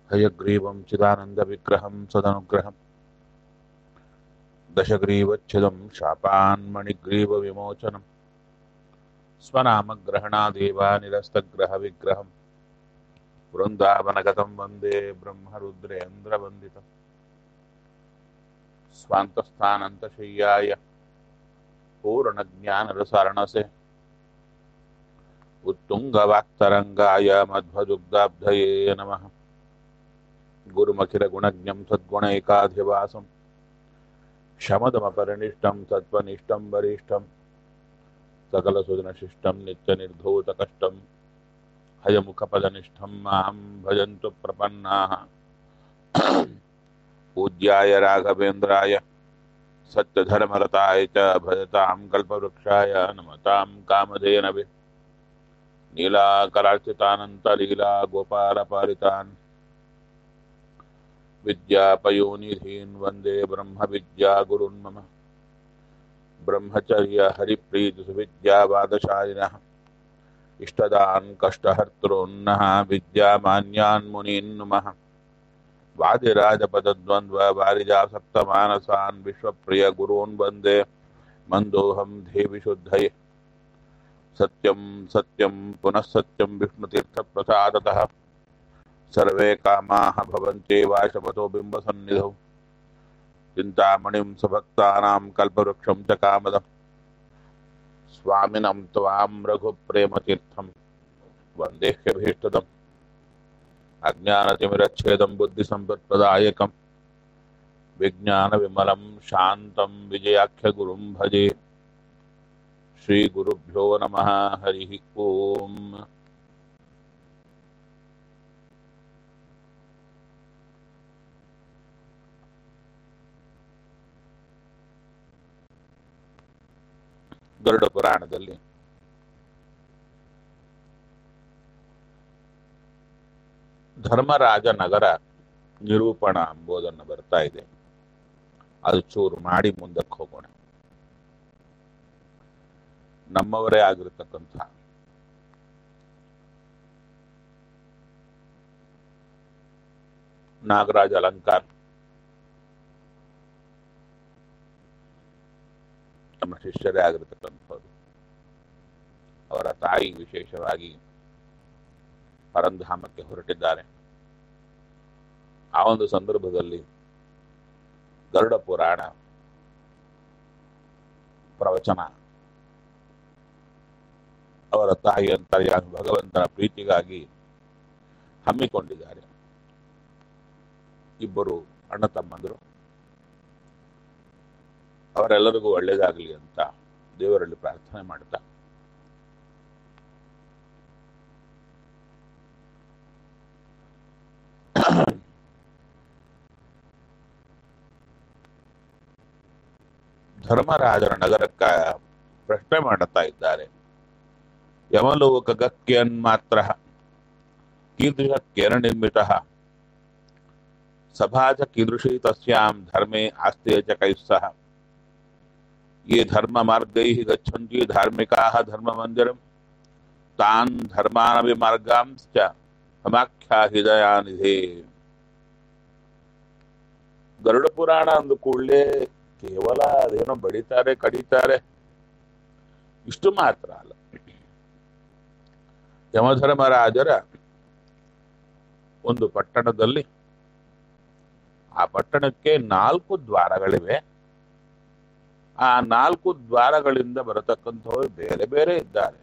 हयग्रीवं चिदानन्दविग्रहं सदनुग्रहम् दशग्रीवच्छिदं शापान्मणिग्रीवविमोचनम् स्वनामग्रहणादेव निरस्तग्रहविग्रहम् वृन्दावनगतं वन्दे ब्रह्मरुद्रेन्द्रवन्दितम् स्वान्तस्थानन्तशय्याय पूर्णज्ञानरसारणसे उत्तुङ्गवाक्तरङ्गाय मध्वदुग्धाब्धये नमः गुरुमखिलगुणज्ञं सद्गुणैकाधिवासं शमदमपरिनिष्टं सत्त्वनिष्ठं वरिष्ठं सकलसुजनशिष्टं नित्यनिर्धूतकष्टं हयमुखपदनिष्ठं मां भजन्तु प्रपन्नाः पूज्याय राघवेन्द्राय सत्यधर्मरताय च भजतां कल्पवृक्षाय नमतां कामधेनवे नीलाकरार्चितानन्तलीला गोपालपालितान् विद्यापयोनिधीन् वन्दे ब्रह्मविद्यागुरुन् मम ब्रह्मचर्यहरिप्रीतिसुविद्यावादशालिनः इष्टदान् कष्टहर्तॄन्नः विद्यामान्यान् मुनीन् नुमः वादिराजपदद्वन्द्ववारिजासक्तमानसान् विश्वप्रियगुरून् वन्दे मन्दोऽहं देविशुद्धये सत्यं सत्यं पुनः सत्यं विष्णुतीर्थप्रसादतः सर्वे कामाः भवन्त्येवाशपथो बिम्बसन्निधौ चिन्तामणिं सुभक्तानां कल्पवृक्षं च कामदम् स्वामिनं त्वां रघुप्रेमतीर्थं वन्देह्यभीष्टदम् अज्ञानतिमिरच्छेदं बुद्धिसम्पत्प्रदायकं विज्ञानविमलं शान्तं विजयाख्यगुरुं भजे श्रीगुरुभ्यो नमः हरिः ओम् ಗರುಡ ಪುರಾಣದಲ್ಲಿ ಧರ್ಮರಾಜ ನಗರ ನಿರೂಪಣ ಎಂಬುದನ್ನು ಬರ್ತಾ ಇದೆ ಅದು ಚೂರು ಮಾಡಿ ಮುಂದಕ್ಕೆ ಹೋಗೋಣ ನಮ್ಮವರೇ ಆಗಿರತಕ್ಕಂಥ ನಾಗರಾಜ ಅಲಂಕಾರ್ ನಮ್ಮ ಶಿಷ್ಯರೇ ಆಗಿರತಕ್ಕಂಥವ್ರು ಅವರ ತಾಯಿ ವಿಶೇಷವಾಗಿ ಪರಂಧಾಮಕ್ಕೆ ಹೊರಟಿದ್ದಾರೆ ಆ ಒಂದು ಸಂದರ್ಭದಲ್ಲಿ ಗರುಡ ಪುರಾಣ ಪ್ರವಚನ ಅವರ ತಾಯಿ ಅಂತರ್ಯಾಮಿ ಭಗವಂತನ ಪ್ರೀತಿಗಾಗಿ ಹಮ್ಮಿಕೊಂಡಿದ್ದಾರೆ ಇಬ್ಬರು ಅಣ್ಣ ತಮ್ಮಂದರು ಅವರೆಲ್ಲರಿಗೂ ಒಳ್ಳೇದಾಗಲಿ ಅಂತ ದೇವರಲ್ಲಿ ಪ್ರಾರ್ಥನೆ ಮಾಡ್ತಾ ಧರ್ಮರಾಜರ ನಗರಕ್ಕ ಪ್ರಶ್ನೆ ಮಾಡುತ್ತಾ ಇದ್ದಾರೆ ಯಮಲೋಕಗಕ್ಯನ್ ಮಾತ್ರ ಕೀದೃಶಕ್ಯನ ನಿರ್ಮಿತ ಸಭಾ ಚ ಕೀದೃಶಿ ತಸ್ಯಾಂ ಧರ್ಮೇ ಆಸ್ತೆ ಚ ಕೈಃ ಸಹ ये धर्म मार्गैः गच्छन्ति धार्मिकाः धर्ममन्दिरं तान् धर्मानपि मार्गांश्च ಸಮಾಖ್ಯಾಹಿದಯಾನಿಧಿ ಗರುಡ ಪುರಾಣ ಅಂದ ಕೂಡಲೇ ಕೇವಲ ಅದೇನೋ ಬಡಿತಾರೆ ಕಡಿತಾರೆ ಇಷ್ಟು ಮಾತ್ರ ಅಲ್ಲ ಯಮಧರ್ಮರಾಜರ ಒಂದು ಪಟ್ಟಣದಲ್ಲಿ ಆ ಪಟ್ಟಣಕ್ಕೆ ನಾಲ್ಕು ದ್ವಾರಗಳಿವೆ ಆ ನಾಲ್ಕು ದ್ವಾರಗಳಿಂದ ಬರತಕ್ಕಂಥವ್ರು ಬೇರೆ ಬೇರೆ ಇದ್ದಾರೆ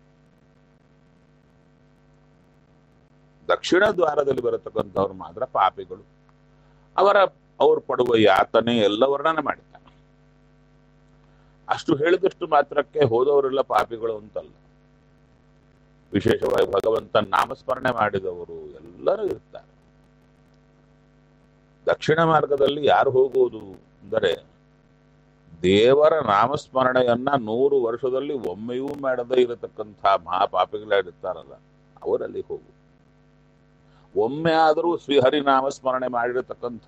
ದಕ್ಷಿಣ ದ್ವಾರದಲ್ಲಿ ಬರತಕ್ಕಂಥವ್ರು ಮಾತ್ರ ಪಾಪಿಗಳು ಅವರ ಅವ್ರು ಪಡುವ ಯಾತನೆ ಎಲ್ಲ ವರ್ಣನೆ ಮಾಡಿದ್ದಾರೆ ಅಷ್ಟು ಹೇಳಿದಷ್ಟು ಮಾತ್ರಕ್ಕೆ ಹೋದವರೆಲ್ಲ ಪಾಪಿಗಳು ಅಂತಲ್ಲ ವಿಶೇಷವಾಗಿ ಭಗವಂತ ನಾಮಸ್ಮರಣೆ ಮಾಡಿದವರು ಎಲ್ಲರೂ ಇರ್ತಾರೆ ದಕ್ಷಿಣ ಮಾರ್ಗದಲ್ಲಿ ಯಾರು ಹೋಗುವುದು ಅಂದರೆ ದೇವರ ನಾಮಸ್ಮರಣೆಯನ್ನ ನೂರು ವರ್ಷದಲ್ಲಿ ಒಮ್ಮೆಯೂ ಮಾಡದೇ ಇರತಕ್ಕಂಥ ಮಹಾಪಾಪಿಗಳಿರ್ತಾರಲ್ಲ ಅವರಲ್ಲಿ ಹೋಗು ಒಮ್ಮೆ ಆದರೂ ಶ್ರೀಹರಿ ನಾಮಸ್ಮರಣೆ ಮಾಡಿರತಕ್ಕಂಥ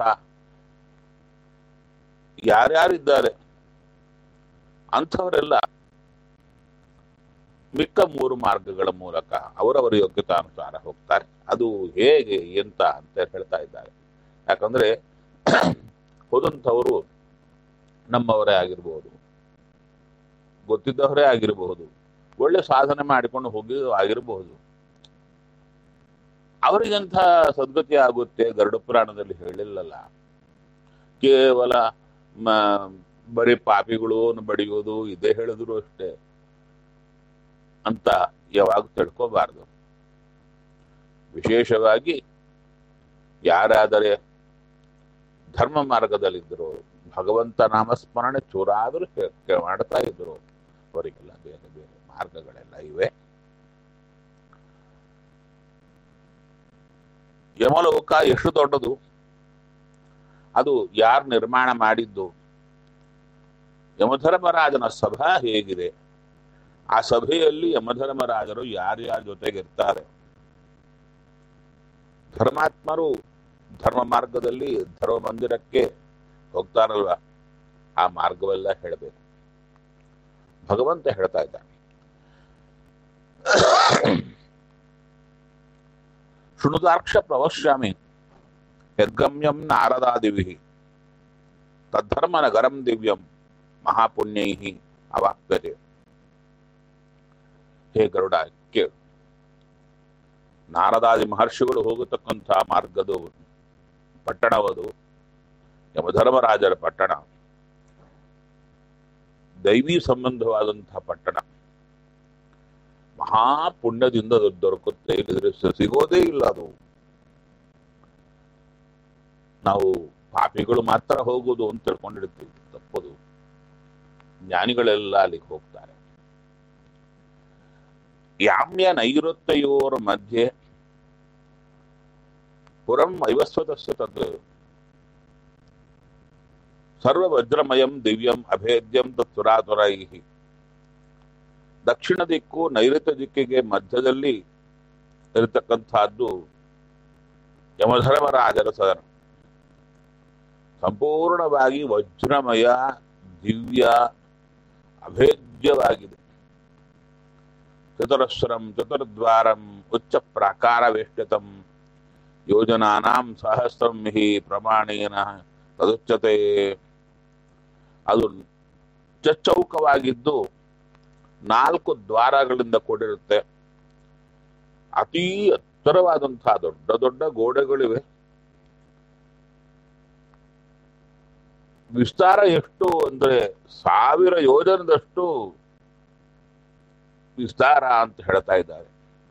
ಯಾರ್ಯಾರಿದ್ದಾರೆ ಅಂಥವರೆಲ್ಲ ಮಿಕ್ಕ ಮೂರು ಮಾರ್ಗಗಳ ಮೂಲಕ ಅವರವರ ಯೋಗ್ಯತಾನುಸಾರ ಹೋಗ್ತಾರೆ ಅದು ಹೇಗೆ ಎಂತ ಅಂತ ಹೇಳ್ತಾ ಇದ್ದಾರೆ ಯಾಕಂದ್ರೆ ಹೋದಂಥವರು ನಮ್ಮವರೇ ಆಗಿರ್ಬೋದು ಗೊತ್ತಿದ್ದವರೇ ಆಗಿರಬಹುದು ಒಳ್ಳೆ ಸಾಧನೆ ಮಾಡಿಕೊಂಡು ಹೋಗಿ ಆಗಿರಬಹುದು ಅವರಿಗಂಥ ಸದ್ಗತಿ ಆಗುತ್ತೆ ಗರುಡ ಪುರಾಣದಲ್ಲಿ ಹೇಳಿಲ್ಲಲ್ಲ ಕೇವಲ ಮ- ಬರೀ ಪಾಪಿಗಳು ಬಡಿಯೋದು ಇದೇ ಹೇಳಿದ್ರು ಅಷ್ಟೇ ಅಂತ ಯಾವಾಗ ತಿಳ್ಕೋಬಾರ್ದು ವಿಶೇಷವಾಗಿ ಯಾರಾದರೆ ಧರ್ಮ ಮಾರ್ಗದಲ್ಲಿದ್ದರು ಭಗವಂತ ನಾಮಸ್ಮರಣೆ ಚೂರಾದರೂ ಹೇ- ಹೇ- ಮಾಡ್ತಾ ಇದ್ರು ಅವರಿಗೆಲ್ಲ ಬೇರೆ ಬೇರೆ ಮಾರ್ಗಗಳೆಲ್ಲ ಇವೆ ಯಮಲೋಕ ಎಷ್ಟು ದೊಡ್ಡದು ಅದು ಯಾರು ನಿರ್ಮಾಣ ಮಾಡಿದ್ದು ಯಮಧರ್ಮರಾಜನ ಸಭಾ ಹೇಗಿದೆ ಆ ಸಭೆಯಲ್ಲಿ ಯಮಧರ್ಮರಾಜರು ಯಾರ್ಯಾರ ಜೊತೆಗಿರ್ತಾರೆ ಧರ್ಮಾತ್ಮರು ಧರ್ಮ ಮಾರ್ಗದಲ್ಲಿ ಧರ್ಮ ಮಂದಿರಕ್ಕೆ ಹೋಗ್ತಾರಲ್ವ ಆ ಮಾರ್ಗವೆಲ್ಲ ಹೇಳಬೇಕು ಭಗವಂತ ಹೇಳ್ತಾ ಇದ್ದಾನೆ ಶೃಣುತಾಕ್ಷ ಪ್ರವಶ್ಯಾಮಿ ಯದ್ಗಮ್ಯಂ ನಾರದಾದಿವಿ ತದ್ಧರ್ಮ ನಗರಂ ದಿವ್ಯಂ ಮಹಾಪುಣ್ಯೈ ಅವಾಪ್ಯತೆ ಹೇ ಗರುಡ ಕೇಳು ನಾರದಾದಿ ಮಹರ್ಷಿಗಳು ಹೋಗತಕ್ಕಂಥ ಮಾರ್ಗದು ಪಟ್ಟಣವದು ಯಮಧರ್ಮರಾಜರ ಪಟ್ಟಣ ದೈವಿ ಸಂಬಂಧವಾದಂತಹ ಪಟ್ಟಣ ಮಹಾಪುಣ್ಯದಿಂದ ಅದು ದೊರಕುತ್ತೆ ಇಲ್ಲದ್ರೆ ಸ- ಸಿಗೋದೇ ಇಲ್ಲ ಅದು ನಾವು ಪಾಪಿಗಳು ಮಾತ್ರ ಹೋಗೋದು ಅಂತ ತಿಳ್ಕೊಂಡಿರ್ತೀವಿ ತಪ್ಪದು ಜ್ಞಾನಿಗಳೆಲ್ಲ ಅಲ್ಲಿಗೆ ಹೋಗ್ತಾರೆ ಯಾಮ್ಯ ನೈಋತ್ಯಯೋರ ಮಧ್ಯೆ ಪುರಂ ಐವಸ್ವತಸ್ಯ ತತ್ ಸರ್ವವಜ್ರಮಯಂ ದಿವ್ಯಂ ಅಭೇದ್ಯಂ ತತ್ಸುರಾತುರೈ ದಕ್ಷಿಣ ದಿಕ್ಕು ನೈಋತ್ಯ ದಿಕ್ಕಿಗೆ ಮಧ್ಯದಲ್ಲಿ ಇರತಕ್ಕಂಥದ್ದು ಯಮಧರ್ಮರಾಜರ ಸದನ ಸಂಪೂರ್ಣವಾಗಿ ವಜ್ರಮಯ ದಿವ್ಯ ಅಭೇದ್ಯವಾಗಿದೆ ಚತುರಸ್ವರಂ ಚತುರ್ದ್ವಾರಂ ಉಚ್ಚ ಪ್ರಾಕಾರ ವೇಷ್ಟಿತಂ ಯೋಜನಾನಾಂ ಸಹಸ್ರಂ ಹಿ ಪ್ರಮಾಣೇನ ತದುಚ್ಯತೆ ಅದು ಚಚ್ಚೌಕವಾಗಿದ್ದು ನಾಲ್ಕು ದ್ವಾರಗಳಿಂದ ಕೂಡಿರುತ್ತೆ ಅತೀ ಎತ್ತರವಾದಂತಹ ದೊಡ್ಡ ದೊಡ್ಡ ಗೋಡೆಗಳಿವೆ ವಿಸ್ತಾರ ಎಷ್ಟು ಅಂದ್ರೆ ಸಾವಿರ ಯೋಜನದಷ್ಟು ವಿಸ್ತಾರ ಅಂತ ಹೇಳ್ತಾ ಇದ್ದಾರೆ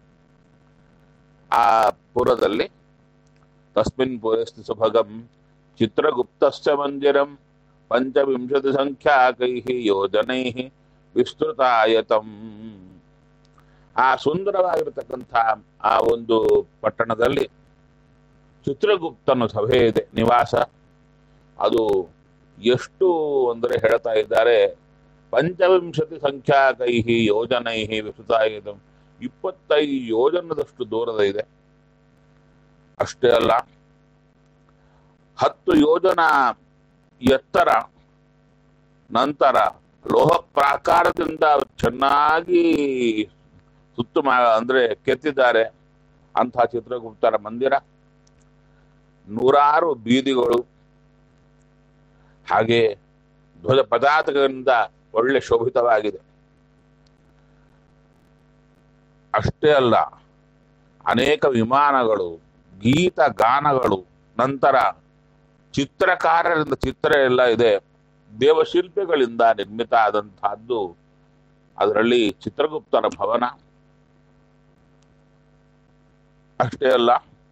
ಆ ಪುರದಲ್ಲಿ ತಸ್ಮಿನ್ ಪುರಸ್ತಿ ಸುಭಗಂ ಚಿತ್ರಗುಪ್ತಸ್ಯ ಮಂದಿರಂ ಪಂಚವಿಂಶತಿ ಸಂಖ್ಯಾಕೈ ಯೋಜನೈ ವಿಸ್ತೃತಾಯತಂ ಆ ಸುಂದರವಾಗಿರತಕ್ಕಂಥ ಆ ಒಂದು ಪಟ್ಟಣದಲ್ಲಿ ಚಿತ್ರಗುಪ್ತನ ಸಭೆ ಇದೆ ನಿವಾಸ ಅದು ಎಷ್ಟು ಅಂದರೆ ಹೇಳ್ತಾ ಇದ್ದಾರೆ ಪಂಚವಿಂಶತಿ ಸಂಖ್ಯಾಕೈ ಯೋಜನೈ ವಿಸ್ತೃತಾಯತಂ ಇಪ್ಪತ್ತೈದು ಯೋಜನದಷ್ಟು ದೂರದ ಇದೆ ಅಷ್ಟೇ ಅಲ್ಲ ಹತ್ತು ಯೋಜನ ಎತ್ತರ ನಂತರ ಲೋಹ ಪ್ರಾಕಾರದಿಂದ ಚೆನ್ನಾಗಿ ಸುತ್ತು ಮಾ ಅಂದ್ರೆ ಕೆತ್ತಿದ್ದಾರೆ ಅಂತಹ ಚಿತ್ರಗುಪ್ತರ ಮಂದಿರ ನೂರಾರು ಬೀದಿಗಳು ಹಾಗೆ ಧ್ವಜ ಪದಾರ್ಥಗಳಿಂದ ಒಳ್ಳೆ ಶೋಭಿತವಾಗಿದೆ ಅಷ್ಟೇ ಅಲ್ಲ ಅನೇಕ ವಿಮಾನಗಳು ಗೀತ ಗಾನಗಳು ನಂತರ ಚಿತ್ರಕಾರರಿಂದ ಚಿತ್ರ ಎಲ್ಲ ಇದೆ ದೇವಶಿಲ್ಪಿಗಳಿಂದ ನಿರ್ಮಿತ ಆದಂತಹದ್ದು ಅದರಲ್ಲಿ ಚಿತ್ರಗುಪ್ತನ ಭವನ ಅಷ್ಟೇ ಅಲ್ಲ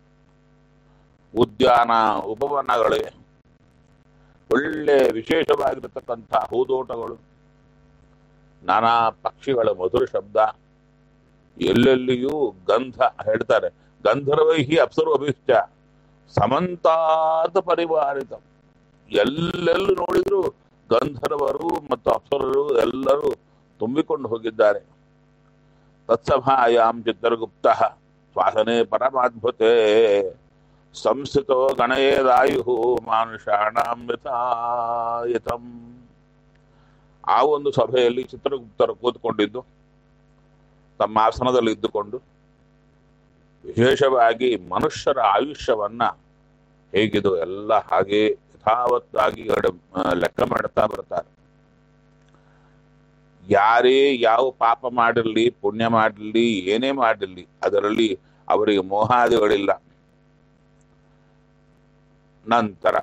ಉದ್ಯಾನ ಉಪವನಗಳಿವೆ ಒಳ್ಳೆ ವಿಶೇಷವಾಗಿರತಕ್ಕಂಥ ಹೂದೋಟಗಳು ನಾನಾ ಪಕ್ಷಿಗಳ ಮಧುರ ಶಬ್ದ ಎಲ್ಲೆಲ್ಲಿಯೂ ಗಂಧ ಹೇಳ್ತಾರೆ ಗಂಧರ್ವೈಹಿ ಅಪ್ಸರು ಅಭಿಷ್ಟ ಸಮಂತಾತ ಪರಿವಾರಿತ ಎಲ್ಲೆಲ್ಲೂ ನೋಡಿದ್ರು ಗಂಧರ್ವರು ಮತ್ತು ಅಪ್ಸರರು ಎಲ್ಲರೂ ತುಂಬಿಕೊಂಡು ಹೋಗಿದ್ದಾರೆ ತತ್ಸಭಾಯಾಂ ಚಿತ್ರಗುಪ್ತ ಶ್ವಾಸನೆ ಪರಮಾದ್ಭುತೆ ಸಂಸ್ಥಿತೋ ಗಣಯೇದಾಯು ಮಾನುಷಾಣಾಂ ಯಥಾಯತಂ ಆ ಒಂದು ಸಭೆಯಲ್ಲಿ ಚಿತ್ರಗುಪ್ತರು ಕೂತ್ಕೊಂಡಿದ್ದು ತಮ್ಮ ಆಸನದಲ್ಲಿ ಇದ್ದುಕೊಂಡು ವಿಶೇಷವಾಗಿ ಮನುಷ್ಯರ ಆಯುಷ್ಯವನ್ನ ಹೇಗಿದು ಎಲ್ಲ ಹಾಗೆ ಯಥಾವತ್ತಾಗಿ ಗಡ- ಆ, ಲೆಕ್ಕ ಮಾಡ್ತಾ ಬರ್ತಾರೆ ಯಾರೇ ಯಾವ ಪಾಪ ಮಾಡಿರಲಿ ಪುಣ್ಯ ಮಾಡಿರಲಿ ಏನೇ ಮಾಡಿರಲಿ ಅದರಲ್ಲಿ ಅವರಿಗೆ ಮೋಹಾದಿಗಳಿಲ್ಲ ನಂತರ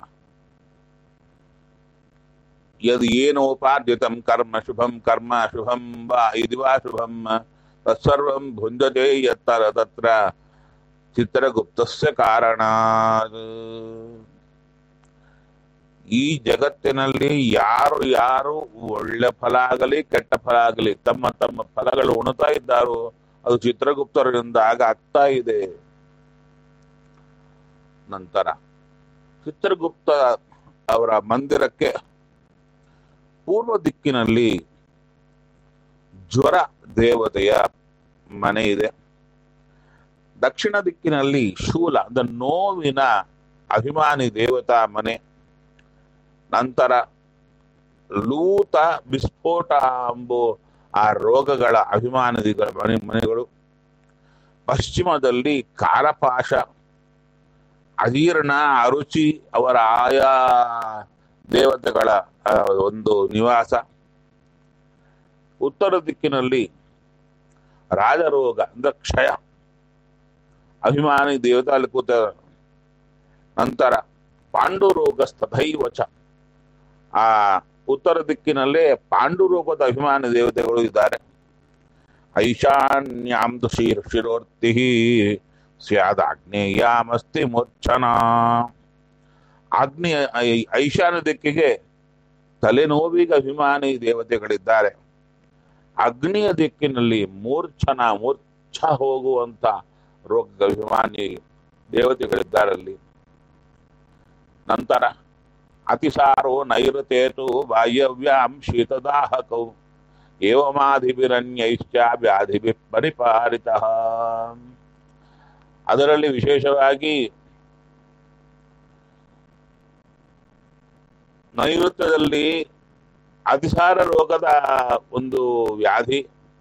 ಯದ್ ಏನೋಪಾರ್ಜಿತಂ ಕರ್ಮ ಶುಭಂ ಕರ್ಮ ಶುಭಂ ವಾ ಇದು ವಾ ಶುಭಂ ತತ್ಸರ್ವಂ ಭುಂಜತೆ ಯತ್ತರ ತತ್ರ ಚಿತ್ರಗುಪ್ತಸ್ಯ ಕಾರಣ ಈ ಜಗತ್ತಿನಲ್ಲಿ ಯಾರು ಯಾರು ಒಳ್ಳೆ ಫಲ ಆಗಲಿ ಕೆಟ್ಟ ಫಲ ಆಗಲಿ ತಮ್ಮ ತಮ್ಮ ಫಲಗಳು ಉಣ್ತಾ ಇದ್ದಾರೋ ಅದು ಚಿತ್ರಗುಪ್ತರಿಂದ ಆಗ ಆಗ್ತಾ ಇದೆ ನಂತರ ಚಿತ್ರಗುಪ್ತ ಅವರ ಮಂದಿರಕ್ಕೆ ಪೂರ್ವ ದಿಕ್ಕಿನಲ್ಲಿ ಜ್ವರ ದೇವತೆಯ ಮನೆ ಇದೆ ದಕ್ಷಿಣ ದಿಕ್ಕಿನಲ್ಲಿ ಶೂಲ ದ ನೋವಿನ ಅಭಿಮಾನಿ ದೇವತಾ ಮನೆ ನಂತರ ಲೂತ ವಿಸ್ಫೋಟ ಎಂಬೋ ಆ ರೋಗಗಳ ಅಭಿಮಾನಿಗಳ ಮನೆ ಮನೆಗಳು ಪಶ್ಚಿಮದಲ್ಲಿ ಕಾಲಪಾಶ ಅಜೀರ್ಣ ಅರುಚಿ ಅವರ ಆಯಾ ದೇವತೆಗಳ ಆ, ಒಂದು ನಿವಾಸ ಉತ್ತರ ದಿಕ್ಕಿನಲ್ಲಿ ರಾಜರೋಗ ಅಂದ್ರೆ ಕ್ಷಯ ಅಭಿಮಾನಿ ದೇವತೆ ಅಲ್ಲಿ ಕೂತ ನಂತರ ಪಾಂಡುರೋಗ ಸ್ಥೈವಚ ಆ ಉತ್ತರ ದಿಕ್ಕಿನಲ್ಲೇ ಪಾಂಡುರೋಗದ ಅಭಿಮಾನಿ ದೇವತೆಗಳು ಇದ್ದಾರೆ ಐಶಾನ್ಯಾಂ ತು ಶಿರ್ ಶಿರೋರ್ತಿ ಸ್ಯಾದಾಗ್ನೇಯಾಮಸ್ತಿ ಮೂರ್ಛನ ಆಗ್ನೇಯ ಐ- ಐಶಾನ್ಯ ದಿಕ್ಕಿಗೆ ತಲೆನೋವಿಗೆ ಅಭಿಮಾನಿ ದೇವತೆಗಳಿದ್ದಾರೆ ಅಗ್ನಿಯ ದಿಕ್ಕಿನಲ್ಲಿ ಮೂರ್ಛನ ಮೂರ್ಛ ಹೋಗುವಂತ ರೋಗ ಅಭಿಮಾನಿ ದೇವತೆಗಳಿದ್ದಾರೆ ಅಲ್ಲಿ ನಂತರ ಅತಿಸಾರೋ ನೈಋತೇತು ವಾಯವ್ಯಾಂ ಶೀತದಾಹಕೌ ಏವಮಾಧಿಭಿರನ್ಯೈಶ್ಚ ವ್ಯಾಧಿಭಿ ಪರಿಪಾರಿತ ಅದರಲ್ಲಿ ವಿಶೇಷವಾಗಿ ನೈಋತ್ಯದಲ್ಲಿ ಅತಿಸಾರ ರೋಗದ ಒಂದು ವ್ಯಾಧಿ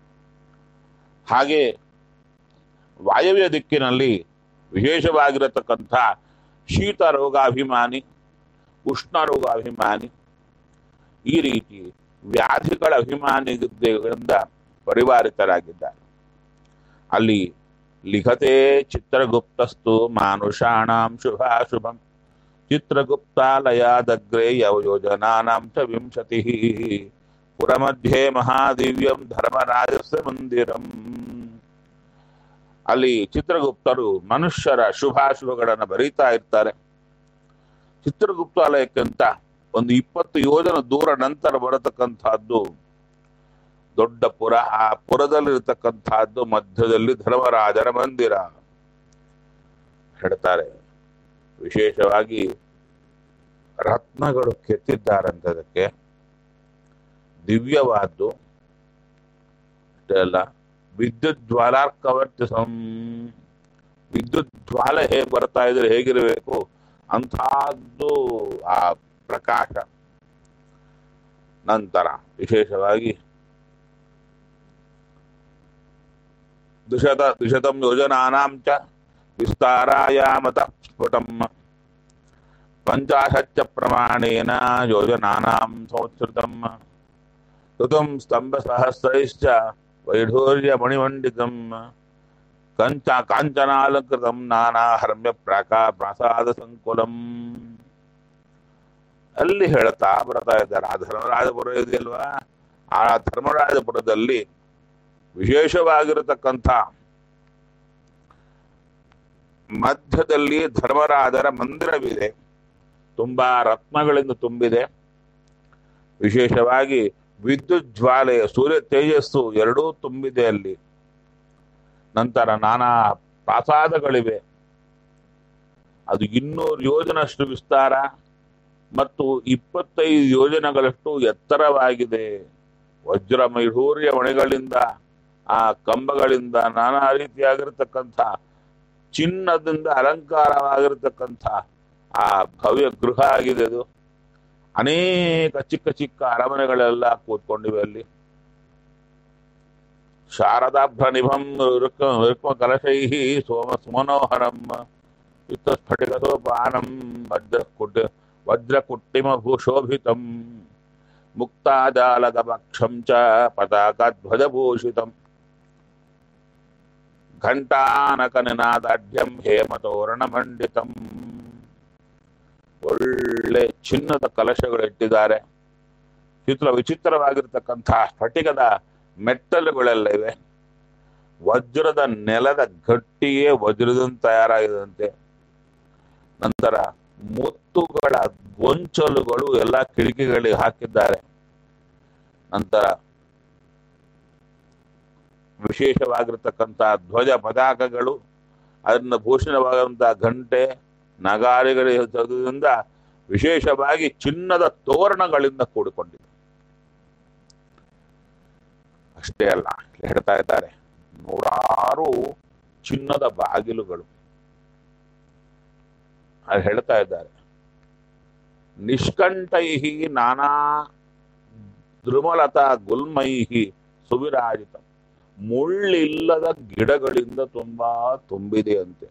ಹಾಗೆ ವಾಯವ್ಯ ದಿಕ್ಕಿನಲ್ಲಿ ವಿಶೇಷವಾಗಿರತಕ್ಕಂಥ ಶೀತ ರೋಗಾಭಿಮಾನಿ ಉಷ್ಣ ರೋಗಾಭಿಮಾನಿ ಈ ರೀತಿ ವ್ಯಾಧಿಗಳ ಅಭಿಮಾನಿಗಳಿಂದ ಪರಿವಾರಿತರಾಗಿದ್ದಾರೆ ಅಲ್ಲಿ ಲಿಖತೆ ಚಿತ್ರಗುಪ್ತಸ್ತು ಮಾನುಷಾಣಾಂ ಶುಭಾಶುಭಂ ಚಿತ್ರಗುಪ್ತಾಲಯಾದಗ್ರೆ ಯೋಜನಾನಾಂ ಚ ವಿಂಶತಿ ಪುರಮಧ್ಯೆ ಮಹಾದಿವ್ಯಂ ಧರ್ಮರಾಜಸ್ಯ ಮಂದಿರಂ ಅಲ್ಲಿ ಚಿತ್ರಗುಪ್ತರು ಮನುಷ್ಯರ ಶುಭಾಶುಭಗಳನ್ನು ಬರೀತಾ ಇರ್ತಾರೆ ಚಿತ್ರಗುಪ್ತಾಲಯಕ್ಕಿಂತ ಒಂದು ಇಪ್ಪತ್ತು ಯೋಜನ ದೂರ ನಂತರ ಬರತಕ್ಕಂತಹದ್ದು ದೊಡ್ಡ ಪುರ ಆ ಪುರದಲ್ಲಿರತಕ್ಕಂತಹದ್ದು ಮಧ್ಯದಲ್ಲಿ ಧರ್ಮರಾಜರ ಮಂದಿರ ಹೇಳ್ತಾರೆ ವಿಶೇಷವಾಗಿ ರತ್ನಗಳು ಕೆತ್ತಿದ್ದಾರಂತೆ ಅದಕ್ಕೆ ದಿವ್ಯವಾದ್ದು ಅಷ್ಟೇ ಅಲ್ಲ ವಿದ್ಯುತ್ ಜ್ವಾಲಾರ್ಕವರ್ತಿಸಂ ವಿದ್ಯುತ್ ಜ್ವಾಲ ಹೇಗೆ ಬರ್ತಾ ಇದ್ರೆ ಹೇಗಿರಬೇಕು ಅಂತಹದ್ದು ಆ ಪ್ರಕಾಶ ನಂತರ ವಿಶೇಷವಾಗಿ ದ್ವಿಶತ ದ್ವಿಶತಂ ಯೋಜನಾನಾಂ ಚ ವಿಸ್ತಾರಾಯಾಮತ ಸ್ಫುಟಂ ಪಂಚಾಶಚ್ಚ ಪ್ರಮಾಣೇನ ಯೋಜನಾನಾಂ ಸಂವತ್ಸೃತಂ ಋತುಂ ಸ್ತಂಭ ಸಹಸ್ರೈಶ್ಚ ವೈಢೂರ್ಯ ಮಣಿಮಂಡಿತಂ ಕಂಚ ಕಾಂಚನಾಲಂಕೃತಂ ನಾನಾ ಹರ್ಮ್ಯ ಪ್ರಾಕಾ ಪ್ರಾಸಾದ ಸಂಕುಲಂ ಅಲ್ಲಿ ಹೇಳ್ತಾ ಬರ್ತಾ ಇದ್ದಾರೆ ಆ ಧರ್ಮರಾಜಪುರ ಇದೆಯಲ್ವಾ ಆ ಧರ್ಮರಾಜಪುರದಲ್ಲಿ ವಿಶೇಷವಾಗಿರತಕ್ಕಂಥ ಮಧ್ಯದಲ್ಲಿ ಧರ್ಮರಾಜರ ಮಂದಿರವಿದೆ ತುಂಬಾ ರತ್ನಗಳಿಂದ ತುಂಬಿದೆ ವಿಶೇಷವಾಗಿ ವಿದ್ಯುತ್ ಜ್ವಾಲೆ ಸೂರ್ಯ ತೇಜಸ್ಸು ಎರಡೂ ತುಂಬಿದೆ ಅಲ್ಲಿ ನಂತರ ನಾನಾ ಪ್ರಾಸಾದಗಳಿವೆ ಅದು ಇನ್ನೂರು ಯೋಜನಷ್ಟು ವಿಸ್ತಾರ ಮತ್ತು ಇಪ್ಪತ್ತೈದು ಯೋಜನೆಗಳಷ್ಟು ಎತ್ತರವಾಗಿದೆ ವಜ್ರ ಮೈಢೂರ್ಯ ಮಣಿಗಳಿಂದ ಆ ಕಂಬಗಳಿಂದ ನಾನಾ ರೀತಿಯಾಗಿರ್ತಕ್ಕಂಥ ಚಿನ್ನದಿಂದ ಅಲಂಕಾರವಾಗಿರ್ತಕ್ಕಂಥ ಆ ಭವ್ಯ ಗೃಹ ಆಗಿದೆ ಅದು ಅನೇಕ ಚಿಕ್ಕ ಚಿಕ್ಕ ಅರಮನೆಗಳೆಲ್ಲ ಕೂತ್ಕೊಂಡಿವೆ ಅಲ್ಲಿ ಶಾರದಾಭ್ರನಿಭಂ ಋಕ್ಮಕಲಶೈ ಸೋಮ ಸುಮನೋಹರಂ ಯುಕ್ತಸ್ಫಟಿಕಸೋಪಾನಂ ವಜ್ರಕುಟ್ ವಜ್ರಕುಟ್ಟಿಮಭೂಶೋಭಿತಂ ಮುಕ್ತಾಜಾಲಗಪಕ್ಷಂ ಚ ಪತಾಕಧ್ವಜಭೂಷಿತಂ ಘಂಟಾನಕನಿನಾದಾಢ್ಯಂ ಹೇಮತೋರಣಮಂಡಿತಂ ಒಳ್ಳೆ ಚಿನ್ನದ ಕಲಶಗಳು ಇಟ್ಟಿದ್ದಾರೆ ಚಿತ್ರ ವಿಚಿತ್ರವಾಗಿರ್ತಕ್ಕಂಥ ಸ್ಫಟಿಕದ ಮೆಟ್ಟಲುಗಳೆಲ್ಲ ಇವೆ ವಜ್ರದ ನೆಲದ ಗಟ್ಟಿಯೇ ವಜ್ರದಂತೆ ತಯಾರಾಗಿದಂತೆ ನಂತರ ಮುತ್ತುಗಳ ಗೊಂಚಲುಗಳು ಎಲ್ಲ ಕಿಟಕಿಗಳಿಗೆ ಹಾಕಿದ್ದಾರೆ ನಂತರ ವಿಶೇಷವಾಗಿರ್ತಕ್ಕಂಥ ಧ್ವಜ ಪತಾಕಗಳು ಅದನ್ನ ಭೂಷಣವಾದಂತಹ ಗಂಟೆ ನಗಾರಿಗಳಿಂದ ವಿಶೇಷವಾಗಿ ಚಿನ್ನದ ತೋರಣಗಳಿಂದ ಕೂಡಿಕೊಂಡಿದೆ ಅಷ್ಟೇ ಅಲ್ಲ ಇಲ್ಲಿ ಹೇಳ್ತಾ ಇದ್ದಾರೆ ನೂರಾರು ಚಿನ್ನದ ಬಾಗಿಲುಗಳು ಅದು ಹೇಳ್ತಾ ಇದ್ದಾರೆ ನಿಷ್ಕಂಠೈಹಿ ನಾನಾ ದ್ರುಮಲತಾ ಗುಲ್ಮೈಹಿ ಸುವಿರಾಜಿತ ಮುಳ್ಳಿಲ್ಲದ ಗಿಡಗಳಿಂದ ತುಂಬಾ ತುಂಬಿದೆ ಅಂತೆ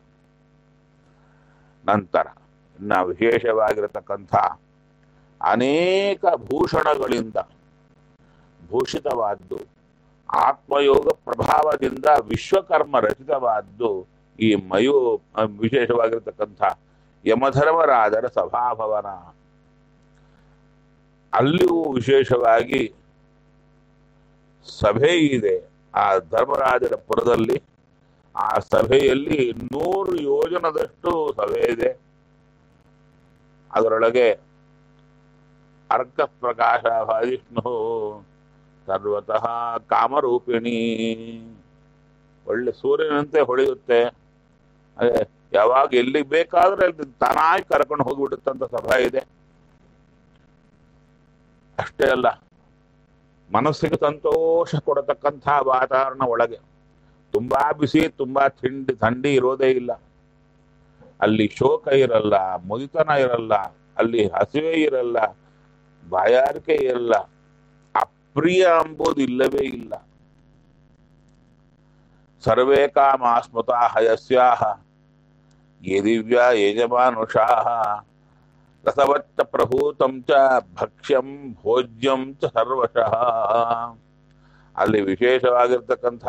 ನಂತರ ಇನ್ನ ವಿಶೇಷವಾಗಿರತಕ್ಕಂಥ ಅನೇಕ ಭೂಷಣಗಳಿಂದ ಭೂಷಿತವಾದ್ದು ಆತ್ಮಯೋಗ ಪ್ರಭಾವದಿಂದ ವಿಶ್ವಕರ್ಮ ರಚಿತವಾದ್ದು ಈ ಮಯೋ ವಿಶೇಷವಾಗಿರತಕ್ಕಂಥ ಯಮಧರ್ಮರಾಜರ ಸಭಾಭವನ ಅಲ್ಲಿಯೂ ವಿಶೇಷವಾಗಿ ಸಭೆ ಇದೆ ಆ ಧರ್ಮರಾಜರ ಪುರದಲ್ಲಿ ಆ ಸಭೆಯಲ್ಲಿ ನೂರು ಯೋಜನದಷ್ಟು ಸಭೆ ಇದೆ ಅದರೊಳಗೆ ಅರ್ಕ ಪ್ರಕಾಶ ವಿಷ್ಣು ಸರ್ವತಃ ಕಾಮರೂಪಿಣಿ ಒಳ್ಳೆ ಸೂರ್ಯನಂತೆ ಹೊಳೆಯುತ್ತೆ ಅದೇ ಯಾವಾಗ ಎಲ್ಲಿಗೆ ಬೇಕಾದ್ರೆ ಅಲ್ಲಿ ತಾನಾಗಿ ಕರ್ಕೊಂಡು ಹೋಗ್ಬಿಡುತ್ತಂತ ಸಭಾ ಇದೆ ಅಷ್ಟೇ ಅಲ್ಲ ಮನಸ್ಸಿಗೆ ಸಂತೋಷ ಕೊಡತಕ್ಕಂಥ ವಾತಾವರಣ ಒಳಗೆ ತುಂಬಾ ಬಿಸಿ ತುಂಬಾ ಥಂಡಿ ಥಂಡಿ ಇರೋದೇ ಇಲ್ಲ ಅಲ್ಲಿ ಶೋಕ ಇರಲ್ಲ ಮುದಿತನ ಇರಲ್ಲ ಅಲ್ಲಿ ಹಸಿವೆ ಇರಲ್ಲ ಬಾಯಾರಿಕೆ ಇರಲ್ಲ ಅಪ್ರಿಯ ಎಂಬುದು ಇಲ್ಲವೇ ಇಲ್ಲ ಸರ್ವೇ ಕಾಮ ಸ್ಮೃತಾ ಯಸ್ಯಾಹ ಯೇ ದಿವ್ಯ ಯಜಮಾನುಷಾಹ ರಸವತ್ತ ಪ್ರಭೂತಂ ಚ ಭಕ್ಷ್ಯಂ ಭೋಜ್ಯಂ ಚ ಸರ್ವಶಃ ಅಲ್ಲಿ ವಿಶೇಷವಾಗಿರ್ತಕ್ಕಂಥ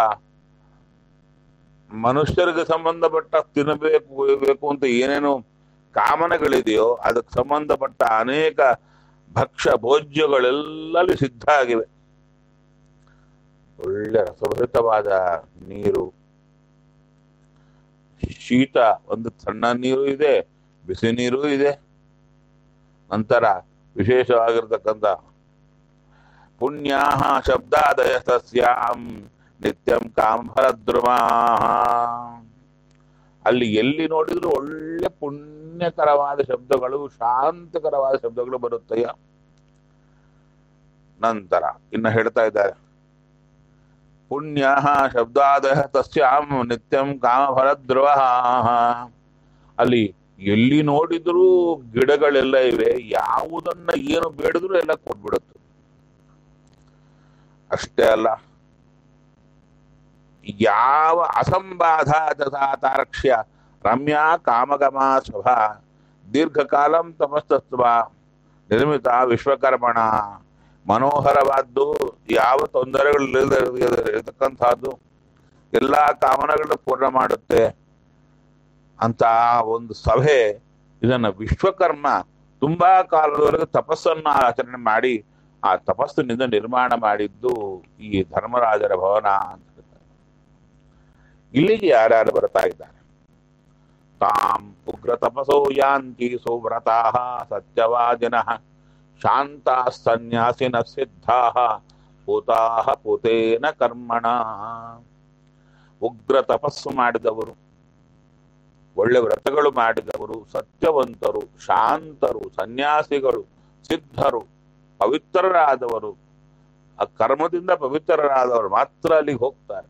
ಮನುಷ್ಯರಿಗೆ ಸಂಬಂಧಪಟ್ಟ ತಿನ್ನಬೇಕು ಕುಡಿಯಬೇಕು ಅಂತ ಏನೇನು ಕಾಮನೆಗಳಿದೆಯೋ ಅದಕ್ಕೆ ಸಂಬಂಧಪಟ್ಟ ಅನೇಕ ಭಕ್ಷ್ಯ ಭೋಜ್ಯಗಳೆಲ್ಲಲ್ಲಿ ಸಿದ್ಧ ಆಗಿವೆ ಒಳ್ಳೆ ರಸಭರಿತವಾದ ನೀರು ಶೀತ ಒಂದು ಸಣ್ಣ ನೀರು ಇದೆ ಬಿಸಿ ನೀರು ಇದೆ ನಂತರ ವಿಶೇಷವಾಗಿರ್ತಕ್ಕಂಥ ಪುಣ್ಯಾ ಶಬ್ದಾದಯ ಸಸ್ಯಾಂ ನಿತ್ಯಂ ಕಾಮಫಲದ್ರುಮಾ ಅಲ್ಲಿ ಎಲ್ಲಿ ನೋಡಿದ್ರು ಒಳ್ಳೆ ಪುಣ್ಯಕರವಾದ ಶಬ್ದಗಳು ಶಾಂತಕರವಾದ ಶಬ್ದಗಳು ಬರುತ್ತಯ್ಯ ನಂತರ ಇನ್ನು ಹೇಳ್ತಾ ಇದ್ದಾರೆ ಪುಣ್ಯ ಶಬ್ದಾದಯ ತಸ್ಯಾಂ ನಿತ್ಯಂ ಕಾಮಫಲದ್ರುವ ಅಲ್ಲಿ ಎಲ್ಲಿ ನೋಡಿದ್ರು ಗಿಡಗಳೆಲ್ಲ ಇವೆ ಯಾವುದನ್ನ ಏನು ಬೇಡಿದ್ರು ಎಲ್ಲ ಕೊಟ್ಬಿಡುತ್ತೆ ಅಷ್ಟೇ ಅಲ್ಲ ಯಾವ ಅಸಂಬಾಧ ತಥಾ ತಾರಕ್ಷ್ಯ ರಮ್ಯಾ ಕಾಮಗಮಾ ಸ್ವಭಾ ದೀರ್ಘಕಾಲಂ ತಪಸ್ತತ್ವ ನಿರ್ಮಿತ ವಿಶ್ವಕರ್ಮಣ ಮನೋಹರವಾದ್ದು ಯಾವ ತೊಂದರೆಗಳಿಲ್ಲದೆ ಇರತಕ್ಕಂಥದ್ದು ಎಲ್ಲ ಕಾಮನಗಳನ್ನು ಪೂರ್ಣ ಮಾಡುತ್ತೆ ಅಂತ ಒಂದು ಸಭೆ ಇದನ್ನ ವಿಶ್ವಕರ್ಮ ತುಂಬಾ ಕಾಲದವರೆಗೆ ತಪಸ್ಸನ್ನು ಆಚರಣೆ ಮಾಡಿ ಆ ತಪಸ್ಸಿನಿಂದ ನಿರ್ಮಾಣ ಮಾಡಿದ್ದು ಈ ಧರ್ಮರಾಜರ ಭವನ ಅಂತ ಹೇಳ್ತಾರೆ ಇಲ್ಲಿಗೆ ಯಾರ್ಯಾರು ಬರ್ತಾ ಇದ್ದಾರೆ ತಾಂ ಉಗ್ರ ತಪಸೋ ಯಾಂತಿ ಸುವ್ರತಾ ಸತ್ಯವಾದಿನ ಶಾಂತ ಸನ್ಯಾಸಿನ ಸಿದ್ಧಾ ಪೂತಾ ಪೂತೇನ ಕರ್ಮಣ ಉಗ್ರ ತಪಸ್ಸು ಮಾಡಿದವರು ಒಳ್ಳೆ ವ್ರತಗಳು ಮಾಡಿದವರು ಸತ್ಯವಂತರು ಶಾಂತರು ಸನ್ಯಾಸಿಗಳು ಸಿದ್ಧರು ಪವಿತ್ರರಾದವರು ಆ ಕರ್ಮದಿಂದ ಪವಿತ್ರರಾದವರು ಮಾತ್ರ ಅಲ್ಲಿಗೆ ಹೋಗ್ತಾರೆ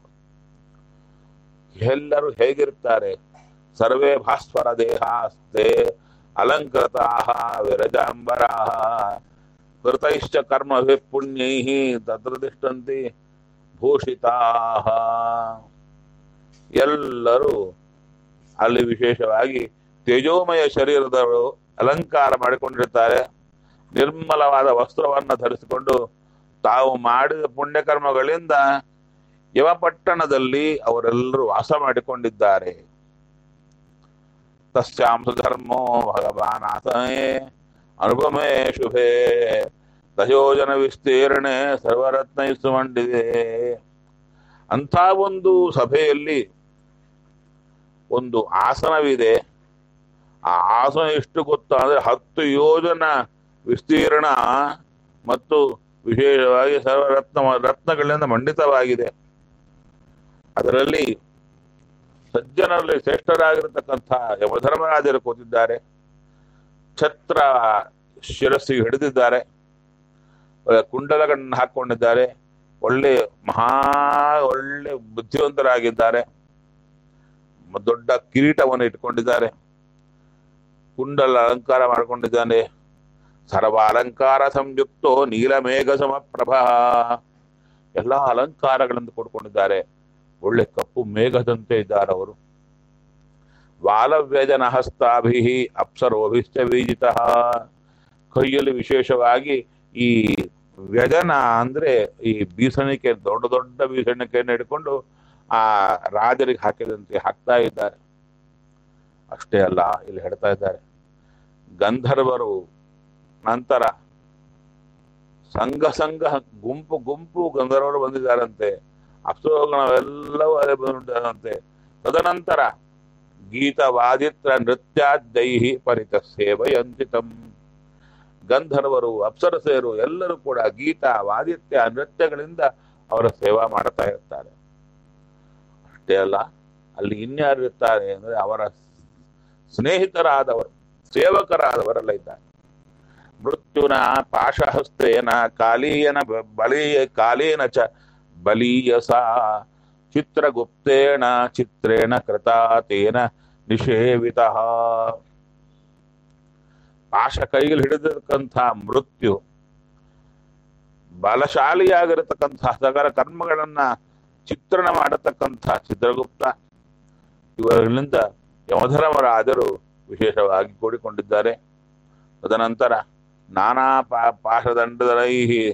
ಎಲ್ಲರೂ ಹೇಗಿರ್ತಾರೆ ಸರ್ವೇ ಭಾಸ್ವರ ದೇಹಾಸ್ತೆ ಅಲಂಕೃತಾ ವಿರಜಾಂಬರಾ ಕೃತೈಶ್ಚ ಕರ್ಮ ಪುಣ್ಯೈ ತತ್ರ ತಿಷ್ಟಂತಿ ಭೂಷಿತಾ ಎಲ್ಲರೂ ಅಲ್ಲಿ ವಿಶೇಷವಾಗಿ ತೇಜೋಮಯ ಶರೀರದವರು ಅಲಂಕಾರ ಮಾಡಿಕೊಂಡಿರ್ತಾರೆ ನಿರ್ಮಲವಾದ ವಸ್ತ್ರವನ್ನು ಧರಿಸಿಕೊಂಡು ತಾವು ಮಾಡಿದ ಪುಣ್ಯಕರ್ಮಗಳಿಂದ ಯವಪಟ್ಟಣದಲ್ಲಿ ಅವರೆಲ್ಲರೂ ವಾಸ ಮಾಡಿಕೊಂಡಿದ್ದಾರೆ ತಸ್ಯಾಂಸ ಧರ್ಮೋ ಭಗವಾನ್ ಆಸನೆ ಅನುಪಮೇ ಶುಭೆ ದಯೋಜನ ವಿಸ್ತೀರ್ಣೆ ಸರ್ವರತ್ನ ಮಂಡಿದೆ ಅಂಥ ಒಂದು ಸಭೆಯಲ್ಲಿ ಒಂದು ಆಸನವಿದೆ ಆ ಆಸನ ಎಷ್ಟು ಗೊತ್ತಾ ಅಂದ್ರೆ ಹತ್ತು ಯೋಜನ ವಿಸ್ತೀರ್ಣ ಮತ್ತು ವಿಶೇಷವಾಗಿ ಸರ್ವರತ್ನ ರತ್ನಗಳಿಂದ ಮಂಡಿತವಾಗಿದೆ ಅದರಲ್ಲಿ ಸಜ್ಜನರಲ್ಲಿ ಶ್ರೇಷ್ಠರಾಗಿರತಕ್ಕಂಥ ಯಮಧರ್ಮರಾಜರು ಕೂತಿದ್ದಾರೆ ಛತ್ರ ಶಿರಸ್ಸಿಗೆ ಹಿಡಿದಿದ್ದಾರೆ ಒಳ್ಳೆ ಕುಂಡಲಗಳನ್ನು ಹಾಕೊಂಡಿದ್ದಾರೆ ಒಳ್ಳೆ ಮಹಾ ಒಳ್ಳೆ ಬುದ್ಧಿವಂತರಾಗಿದ್ದಾರೆ ಮ- ದೊಡ್ಡ ಕಿರೀಟವನ್ನು ಇಟ್ಕೊಂಡಿದ್ದಾರೆ ಕುಂಡಲ ಅಲಂಕಾರ ಮಾಡಿಕೊಂಡಿದ್ದಾನೆ ಸರ್ವ ಅಲಂಕಾರ ಸಂಯುಕ್ತೋ ನೀಲಮೇಘ ಸಮಪ್ರಭ ಎಲ್ಲ ಅಲಂಕಾರಗಳನ್ನು ಕೊಡ್ಕೊಂಡಿದ್ದಾರೆ ಒಳ್ಳೆ ಕಪ್ಪು ಮೇಘದಂತೆ ಇದ್ದಾರೆ ಅವರು ವಾಲವ್ಯಜನ ಹಸ್ತಾಭಿ ಅಪ್ಸರೋಭಿಶ್ಚ ಬೀಜಿತ ಕೈಯಲ್ಲಿ ವಿಶೇಷವಾಗಿ ಈ ವ್ಯಜನ ಅಂದ್ರೆ ಈ ಬೀಸಣಿಕೆ ದೊಡ್ಡ ದೊಡ್ಡ ಬೀಸಣಿಕೆಯನ್ನು ಹಿಡ್ಕೊಂಡು ಆ ರಾಜರಿಗೆ ಹಾಕಿದಂತೆ ಹಾಕ್ತಾ ಇದ್ದಾರೆ ಅಷ್ಟೇ ಅಲ್ಲ ಇಲ್ಲಿ ಹೇಳ್ತಾ ಇದ್ದಾರೆ ಗಂಧರ್ವರು ನಂತರ ಸಂಘ ಸಂಘ ಗುಂಪು ಗುಂಪು ಗಂಧರ್ವರು ಬಂದಿದ್ದಾರಂತೆ ಅಪ್ಸರೋಗಣವೆಲ್ಲವೂ ಅದೇ ಬಂದಿದ್ದಾರಂತೆ ತದನಂತರ ಗೀತ ವಾದಿತ್ರ ನೃತ್ಯಾದೈಹಿ ಪರಿತ ಸೇವಯಂತಿತಂ ಗಂಧರ್ವರು ಅಪ್ಸರಸೆಯರು ಎಲ್ಲರೂ ಕೂಡ ಗೀತ ವಾದಿತ್ಯ ನೃತ್ಯಗಳಿಂದ ಅವರ ಸೇವಾ ಮಾಡ್ತಾ ಇರ್ತಾರೆ ಅಷ್ಟೇ ಅಲ್ಲ ಅಲ್ಲಿ ಇನ್ಯಾರು ಇರ್ತಾರೆ ಅಂದ್ರೆ ಅವರ ಸ್ನೇಹಿತರಾದವರು ಸೇವಕರಾದವರೆಲ್ಲ ಇದ್ದಾರೆ ಮೃತ್ಯುನ ಪಾಶಹಸ್ತೇನ ಕಾಲೀಯನ ಬ- ಬಲೀಯ ಕಾಲೇನ ಚ ಬಲೀಯಸ ಚಿತ್ರಗುಪ್ತೇನ ಚಿತ್ರೇಣ ಕೃತಾತೇನ ನಿಷೇವಿತ ಪಾಶ ಕೈಯಲ್ಲಿ ಹಿಡಿದಿರ್ತಕ್ಕಂಥ ಮೃತ್ಯು ಬಲಶಾಲಿಯಾಗಿರತಕ್ಕಂಥ ಸಕಲ ಕರ್ಮಗಳನ್ನ ಚಿತ್ರಣ ಮಾಡತಕ್ಕಂಥ ಚಿತ್ರಗುಪ್ತ ಇವರಿಂದ ಯಮಧರ್ಮರಾಜರು ವಿಶೇಷವಾಗಿ ಕೂಡಿಕೊಂಡಿದ್ದಾರೆ ತದನಂತರ ನಾನಾ ಪಾ ಪಾಶದಂಡದೈ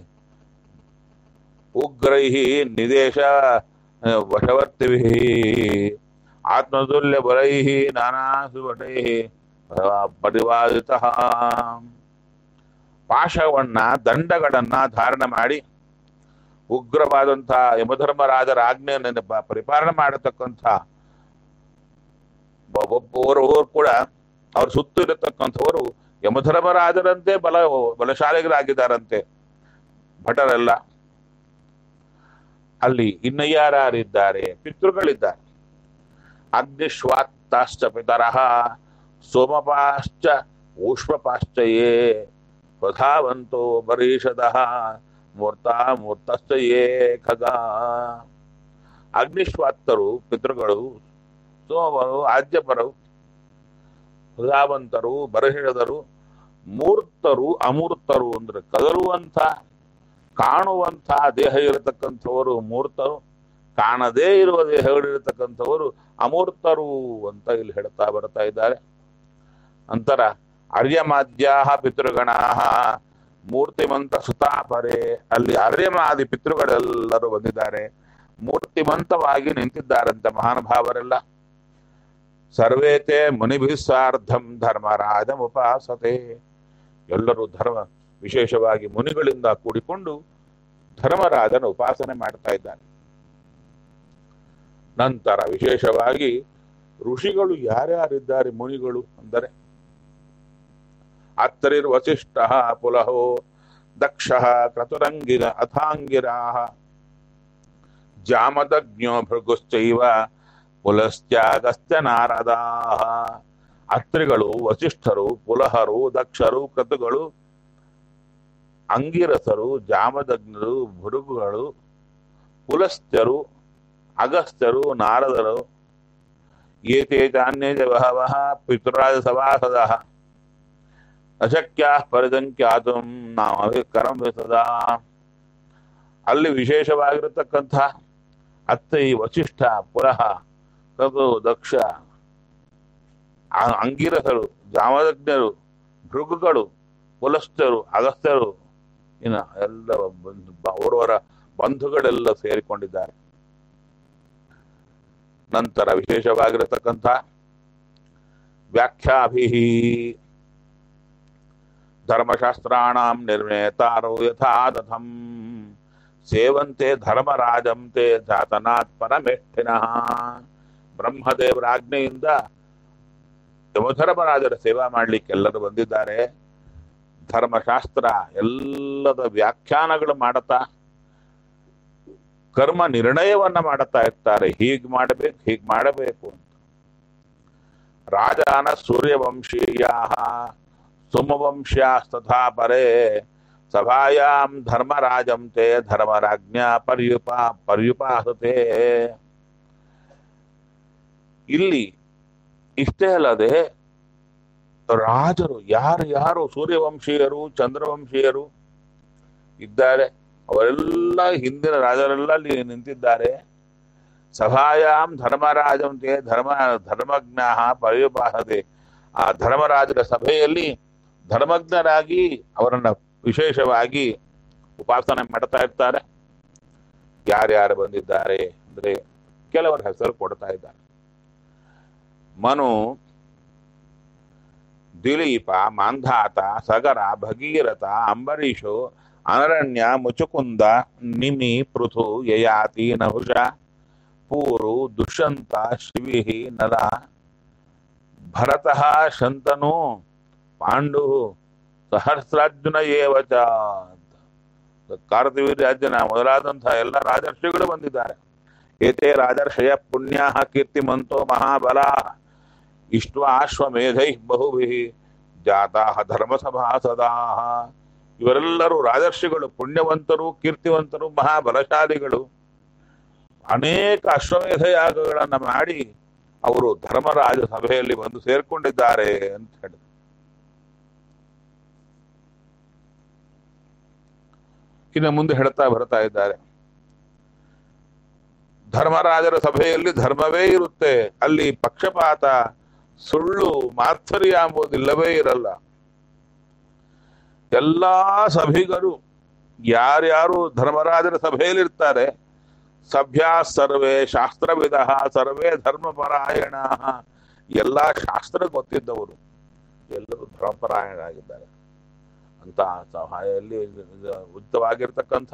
ಉಗ್ರೈ ನಿದೇಶ ವಶವರ್ತಿಭಿ ಆತ್ಮತುಲ್ಯ ಬಲೈ ನಾನಾ ಸುಭಟೈ ಪರಿವಾದಿತ ಪಾಶವನ್ನ ದಂಡಗಳನ್ನ ಧಾರಣೆ ಮಾಡಿ ಉಗ್ರವಾದಂಥ ಯಮಧರ್ಮರಾಜರ ಆಜ್ಞೆಯನ್ನು ಪ- ಪರಿಪಾಲನೆ ಮಾಡತಕ್ಕಂಥ ಒಬ್ಬೊಬ್ಬರು ಕೂಡ ಅವ್ರ ಸುತ್ತು ಇರತಕ್ಕಂಥವರು ಯಮಧರ್ಮರಾಜರಂತೆ ಬಲ ಬಲಶಾಲಿಗಳಾಗಿದ್ದಾರಂತೆ ಭಟರೆಲ್ಲ ಅಲ್ಲಿ ಇನ್ನು ಯಾರಿದ್ದಾರೆ ಪಿತೃಗಳಿದ್ದಾರೆ ಅಗ್ನಿಶ್ವಾತ್ತಾಶ್ಚ ಪಿತರಃ ಸೋಮಪಾಶ್ಚ ಊಷ್ಮಪಾಶ್ಚಯೇ ಸ್ವಧಾವಂತೋ ಬರೀಷದಃ ಮೂರ್ತಾ ಮೂರ್ತಶ್ಚ ಯೇ ಖಗ ಅಗ್ನಿಶ್ವಾತ್ತರು ಪಿತೃಗಳು ಸೋಮರು ಆಜ್ಯಪರು ಹೃದಾವಂತರು ಬರಹಿಡದರು ಮೂರ್ತರು ಅಮೂರ್ತರು ಅಂದ್ರೆ ಕದರುವಂಥ ಕಾಣುವಂಥ ದೇಹ ಇರತಕ್ಕಂಥವರು ಮೂರ್ತರು ಕಾಣದೇ ಇರುವ ದೇಹಗಳಿರತಕ್ಕಂಥವರು ಅಮೂರ್ತರು ಅಂತ ಇಲ್ಲಿ ಹೇಳ್ತಾ ಬರ್ತಾ ಇದ್ದಾರೆ ನಂತರ ಅರ್ಯಮಾದ್ಯಾ ಪಿತೃಗಣಾ ಮೂರ್ತಿಮಂತ ಸುತಾಪರೆ ಅಲ್ಲಿ ಅರ್ಯಮಾದಿ ಪಿತೃಗಳೆಲ್ಲರೂ ಬಂದಿದ್ದಾರೆ ಮೂರ್ತಿಮಂತವಾಗಿ ನಿಂತಿದ್ದಾರಂತೆ ಮಹಾನುಭಾವರೆಲ್ಲ ಸರ್ವೇತೆ ಮುನಿಭಿಸ್ಸಾರ್ಧಂ ಧರ್ಮರಾಜ ಉಪಾಸತೆ ಎಲ್ಲರೂ ಧರ್ಮ ವಿಶೇಷವಾಗಿ ಮುನಿಗಳಿಂದ ಕೂಡಿಕೊಂಡು ಧರ್ಮರಾಜನ ಉಪಾಸನೆ ಮಾಡ್ತಾ ಇದ್ದಾರೆ ನಂತರ ವಿಶೇಷವಾಗಿ ಋಷಿಗಳು ಯಾರ್ಯಾರಿದ್ದಾರೆ ಮುನಿಗಳು ಅಂದರೆ ಅತ್ತರಿರ್ ವಸಿಷ್ಠ ಪುಲಹೋ ದಕ್ಷ ಕ್ರತುರಂಗಿರ ಅಥಾಂಗಿರಾ ಜಾಮದಗ್ನೋ ಭೃಗುಶ್ಚೈವ ಪುಲಶ್ಚಾಗಸ್ತ್ಯ ನಾರದಾ ಅತ್ರಿಗಳು ವಸಿಷ್ಠರು ಪುಲಹರು ದಕ್ಷರು ಕ್ರತುಗಳು ಅಂಗಿರಸರು ಜಾಮದಗ್ನರು ಭೃಗುಗಳು ಪುಲಸ್ತ್ಯರು ಅಗಸ್ತ್ಯರು ನಾರದರು ಏತೇ ಚಾನ್ಯೇ ಚ ಬಹವಃ ಪಿತೃರಾಜ ಸಭಾಸದಃ ಅಶಕ್ಯ ಪರಿಸಂಖ್ಯಾತು ನಾಮೇ ಕರಂ ಸದಾ ಅಲ್ಲಿ ವಿಶೇಷವಾಗಿರತಕ್ಕಂಥ ಅತ್ತೈ ವಸಿಷ್ಠ ಪುನಃ ರಘು ದಕ್ಷ ಆ- ಅಂಗಿರಸರು ಜಾಮದಜ್ಞರು ಭೃಗುಗಳು ಪುಲಸ್ಥರು ಅಗಸ್ತ್ಯರು ಇನ್ನು ಎಲ್ಲ ಬಂಧು ಅವರವರ ಬಂಧುಗಳೆಲ್ಲ ಸೇರಿಕೊಂಡಿದ್ದಾರೆ ನಂತರ ವಿಶೇಷವಾಗಿರತಕ್ಕಂಥ ವ್ಯಾಖ್ಯಾಭಿ ಧರ್ಮಶಾಸ್ತ್ರಾಣಾಂ ನಿರ್ಣೇತಾರೋ ಯಥಾ ತಥಂ ಸೇವಂತೆ ಧರ್ಮರಾಜಂ ತೇ ಜಾತನಾತ್ ಪರಮೇಷ್ಠಿನಃ ಬ್ರಹ್ಮದೇವರ ಆಜ್ಞೆಯಿಂದ ಯಮಧರ್ಮರಾಜರ ಸೇವಾ ಮಾಡ್ಲಿಕ್ಕೆ ಎಲ್ಲರೂ ಬಂದಿದ್ದಾರೆ ಧರ್ಮಶಾಸ್ತ್ರ ಎಲ್ಲದ ವ್ಯಾಖ್ಯಾನಗಳು ಮಾಡುತ್ತಾ ಕರ್ಮ ನಿರ್ಣಯವನ್ನ ಮಾಡುತ್ತಾ ಇರ್ತಾರೆ ಹೀಗ್ ಮಾಡಬೇಕು ಹೀಗ್ ಮಾಡಬೇಕು ಅಂತ ರಾಜಾನ ಸೂರ್ಯವಂಶೀಯಾ ಸುಮವಂಶ್ಯಾಸ್ತಥಾ ಪರೇ ಸಭಾಯಾಂ ಧರ್ಮರಾಜಂ ತೇ ಧರ್ಮರಾಜ್ಞಾ ಪರ್ಯುಪಾ ಪರ್ಯುಪಾಸತೆ ಇಲ್ಲಿ ಇಷ್ಟೇ ಅಲ್ಲದೆ ರಾಜರು ಯಾರು ಯಾರು ಸೂರ್ಯವಂಶೀಯರು ಚಂದ್ರವಂಶೀಯರು ಇದ್ದಾರೆ ಅವರೆಲ್ಲ ಹಿಂದಿನ ರಾಜರೆಲ್ಲ ಅಲ್ಲಿ ನಿಂತಿದ್ದಾರೆ ಸಭಾಯಾಂ ಧರ್ಮರಾಜಂ ತೇ ಧರ್ಮ ಧರ್ಮಜ್ಞ ಪರ್ಯುಪಾಸತೆ ಆ ಧರ್ಮರಾಜರ ಸಭೆಯಲ್ಲಿ ಧರ್ಮಜ್ಞರಾಗಿ ಅವರನ್ನ ವಿಶೇಷವಾಗಿ ಉಪಾಸನೆ ಮಾಡ್ತಾ ಇರ್ತಾರೆ ಯಾರ್ಯಾರು ಬಂದಿದ್ದಾರೆ ಅಂದ್ರೆ ಕೆಲವರ ಹೆಸರು ಕೊಡ್ತಾ ಇದ್ದಾರೆ ಮನು ದಿಲೀಪ ಮಾಂಧಾತ ಸಗರ ಭಗೀರಥ ಅಂಬರೀಷು ಅನರಣ್ಯ ಮುಚುಕುಂದ ನಿಮಿ ಪೃಥು ಯಯಾತಿ ನಹುಷ ಪೂರು ದುಷ್ಯಂತ ಶಿವಿ ನಲ ಭರತಃ ಶಂತನು ಪಾಂಡು ಸಹಸ್ರಾರ್ಜುನ ಏವಚ ಕಾರ್ತಿವೀರ್ಯಾರ್ಜುನ ಮೊದಲಾದಂತಹ ಎಲ್ಲ ರಾಜರ್ಷಿಗಳು ಬಂದಿದ್ದಾರೆ ಏತೇ ರಾಜರ್ಷಯ ಪುಣ್ಯ ಕೀರ್ತಿಮಂತೋ ಮಹಾಬಲ ಇಷ್ಟ್ವಾಶ್ವಮೇಧೈ ಬಹುಭಿ ಜಾತಾ ಧರ್ಮಸಭಾಸದಾ ಇವರೆಲ್ಲರೂ ರಾಜರ್ಷಿಗಳು ಪುಣ್ಯವಂತರು ಕೀರ್ತಿವಂತರು ಮಹಾಬಲಶಾಲಿಗಳು ಅನೇಕ ಅಶ್ವಮೇಧ ಯಾಗಗಳನ್ನು ಮಾಡಿ ಅವರು ಧರ್ಮರಾಜ ಸಭೆಯಲ್ಲಿ ಬಂದು ಸೇರ್ಕೊಂಡಿದ್ದಾರೆ ಅಂತ ಹೇಳಿದ್ರು ಇನ್ನು ಮುಂದೆ ಹೇಳ್ತಾ ಬರ್ತಾ ಇದ್ದಾರೆ ಧರ್ಮರಾಜರ ಸಭೆಯಲ್ಲಿ ಧರ್ಮವೇ ಇರುತ್ತೆ ಅಲ್ಲಿ ಪಕ್ಷಪಾತ ಸುಳ್ಳು ಮಾತ್ಸರ್ಯ ಎಂಬುದಿಲ್ಲವೇ ಇರಲ್ಲ ಎಲ್ಲಾ ಸಭಿಗರು ಯಾರ್ಯಾರು ಧರ್ಮರಾಜರ ಸಭೆಯಲ್ಲಿ ಇರ್ತಾರೆ ಸಭ್ಯ ಸರ್ವೇ ಶಾಸ್ತ್ರವಿದ ಸರ್ವೇ ಧರ್ಮಪರಾಯಣ ಎಲ್ಲಾ ಶಾಸ್ತ್ರ ಗೊತ್ತಿದ್ದವರು ಎಲ್ಲರೂ ಧರ್ಮಪರಾಯಣರಾಗಿದ್ದಾರೆ ಅಂತ ಸಭೆಯಲ್ಲಿ ಉಚಿತವಾಗಿರ್ತಕ್ಕಂಥ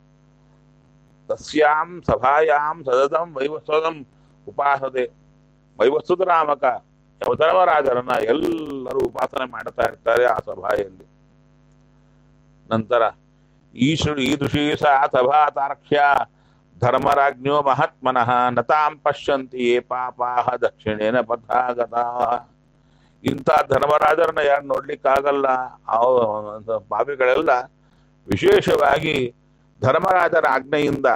ತಸ್ಯಾಂ ಸಭಾಯಾಂ ಸತತಂ ವೈವಸ್ವತಂ ಉಪಾಸತೆ ವೈವಸ್ವತ ರಾಮಕ ಧರ್ಮರಾಜರನ್ನ ಎಲ್ಲರೂ ಉಪಾಸನೆ ಮಾಡ್ತಾ ಇರ್ತಾರೆ ಆ ಸಭಾಯಲ್ಲಿ ನಂತರ ಈಶು ಈದೃಶೀ ಸಾ ಸಭಾ ತಾರ್ಕ್ಷ್ಯ ಧರ್ಮರಾಜ್ಞೋ ಮಹಾತ್ಮನಃ ನತಾಂ ಪಶ್ಯಂತಿ ಯೇ ಪಾಪಾಹ ದಕ್ಷಿಣೇನ ಪಥಾಗತಾ ಇಂಥ ಧರ್ಮರಾಜರನ್ನ ಯಾರು ನೋಡ್ಲಿಕ್ಕಾಗಲ್ಲ ಆ ಪಾಪಿಗಳೆಲ್ಲ ವಿಶೇಷವಾಗಿ ಧರ್ಮರಾಜರ ಆಜ್ಞೆಯಿಂದ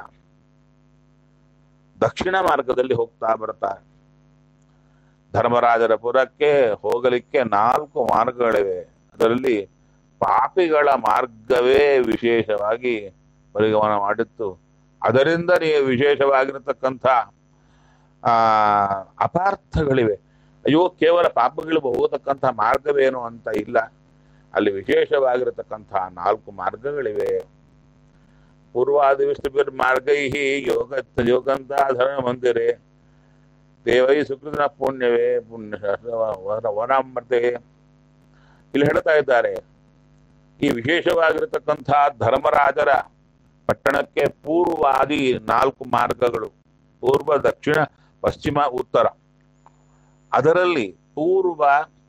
ದಕ್ಷಿಣ ಮಾರ್ಗದಲ್ಲಿ ಹೋಗ್ತಾ ಬರ್ತಾರೆ ಧರ್ಮರಾಜರ ಪುರಕ್ಕೆ ಹೋಗಲಿಕ್ಕೆ ನಾಲ್ಕು ಮಾರ್ಗಗಳಿವೆ ಅದರಲ್ಲಿ ಪಾಪಿಗಳ ಮಾರ್ಗವೇ ವಿಶೇಷವಾಗಿ ಪರಿಗಮನ ಮಾಡಿತ್ತು ಅದರಿಂದ ನೀವು ವಿಶೇಷವಾಗಿರತಕ್ಕಂಥ ಆ ಅಪಾರ್ಥಗಳಿವೆ ಅಯ್ಯೋ ಕೇವಲ ಪಾಪಗಳು ಹೋಗತಕ್ಕಂಥ ಮಾರ್ಗವೇನು ಅಂತ ಇಲ್ಲ ಅಲ್ಲಿ ವಿಶೇಷವಾಗಿರತಕ್ಕಂಥ ನಾಲ್ಕು ಮಾರ್ಗಗಳಿವೆ ಪೂರ್ವಾದಿವಿಷ್ಣುಭಿರ್ ಮಾರ್ಗೈ ಯೋಗ ಯೋಗಂತ ಧರ್ಮ ಮಂದಿರೆ ದೇವೈ ಸುಕೃತನ ಪುಣ್ಯವೇ ಪುಣ್ಯ ವನಾಮೃತೆ ಇಲ್ಲಿ ಹೇಳ್ತಾ ಇದ್ದಾರೆ ಈ ವಿಶೇಷವಾಗಿರತಕ್ಕಂಥ ಧರ್ಮರಾಜರ ಪಟ್ಟಣಕ್ಕೆ ಪೂರ್ವಾದಿ ನಾಲ್ಕು ಮಾರ್ಗಗಳು ಪೂರ್ವ ದಕ್ಷಿಣ ಪಶ್ಚಿಮ ಉತ್ತರ ಅದರಲ್ಲಿ ಪೂರ್ವ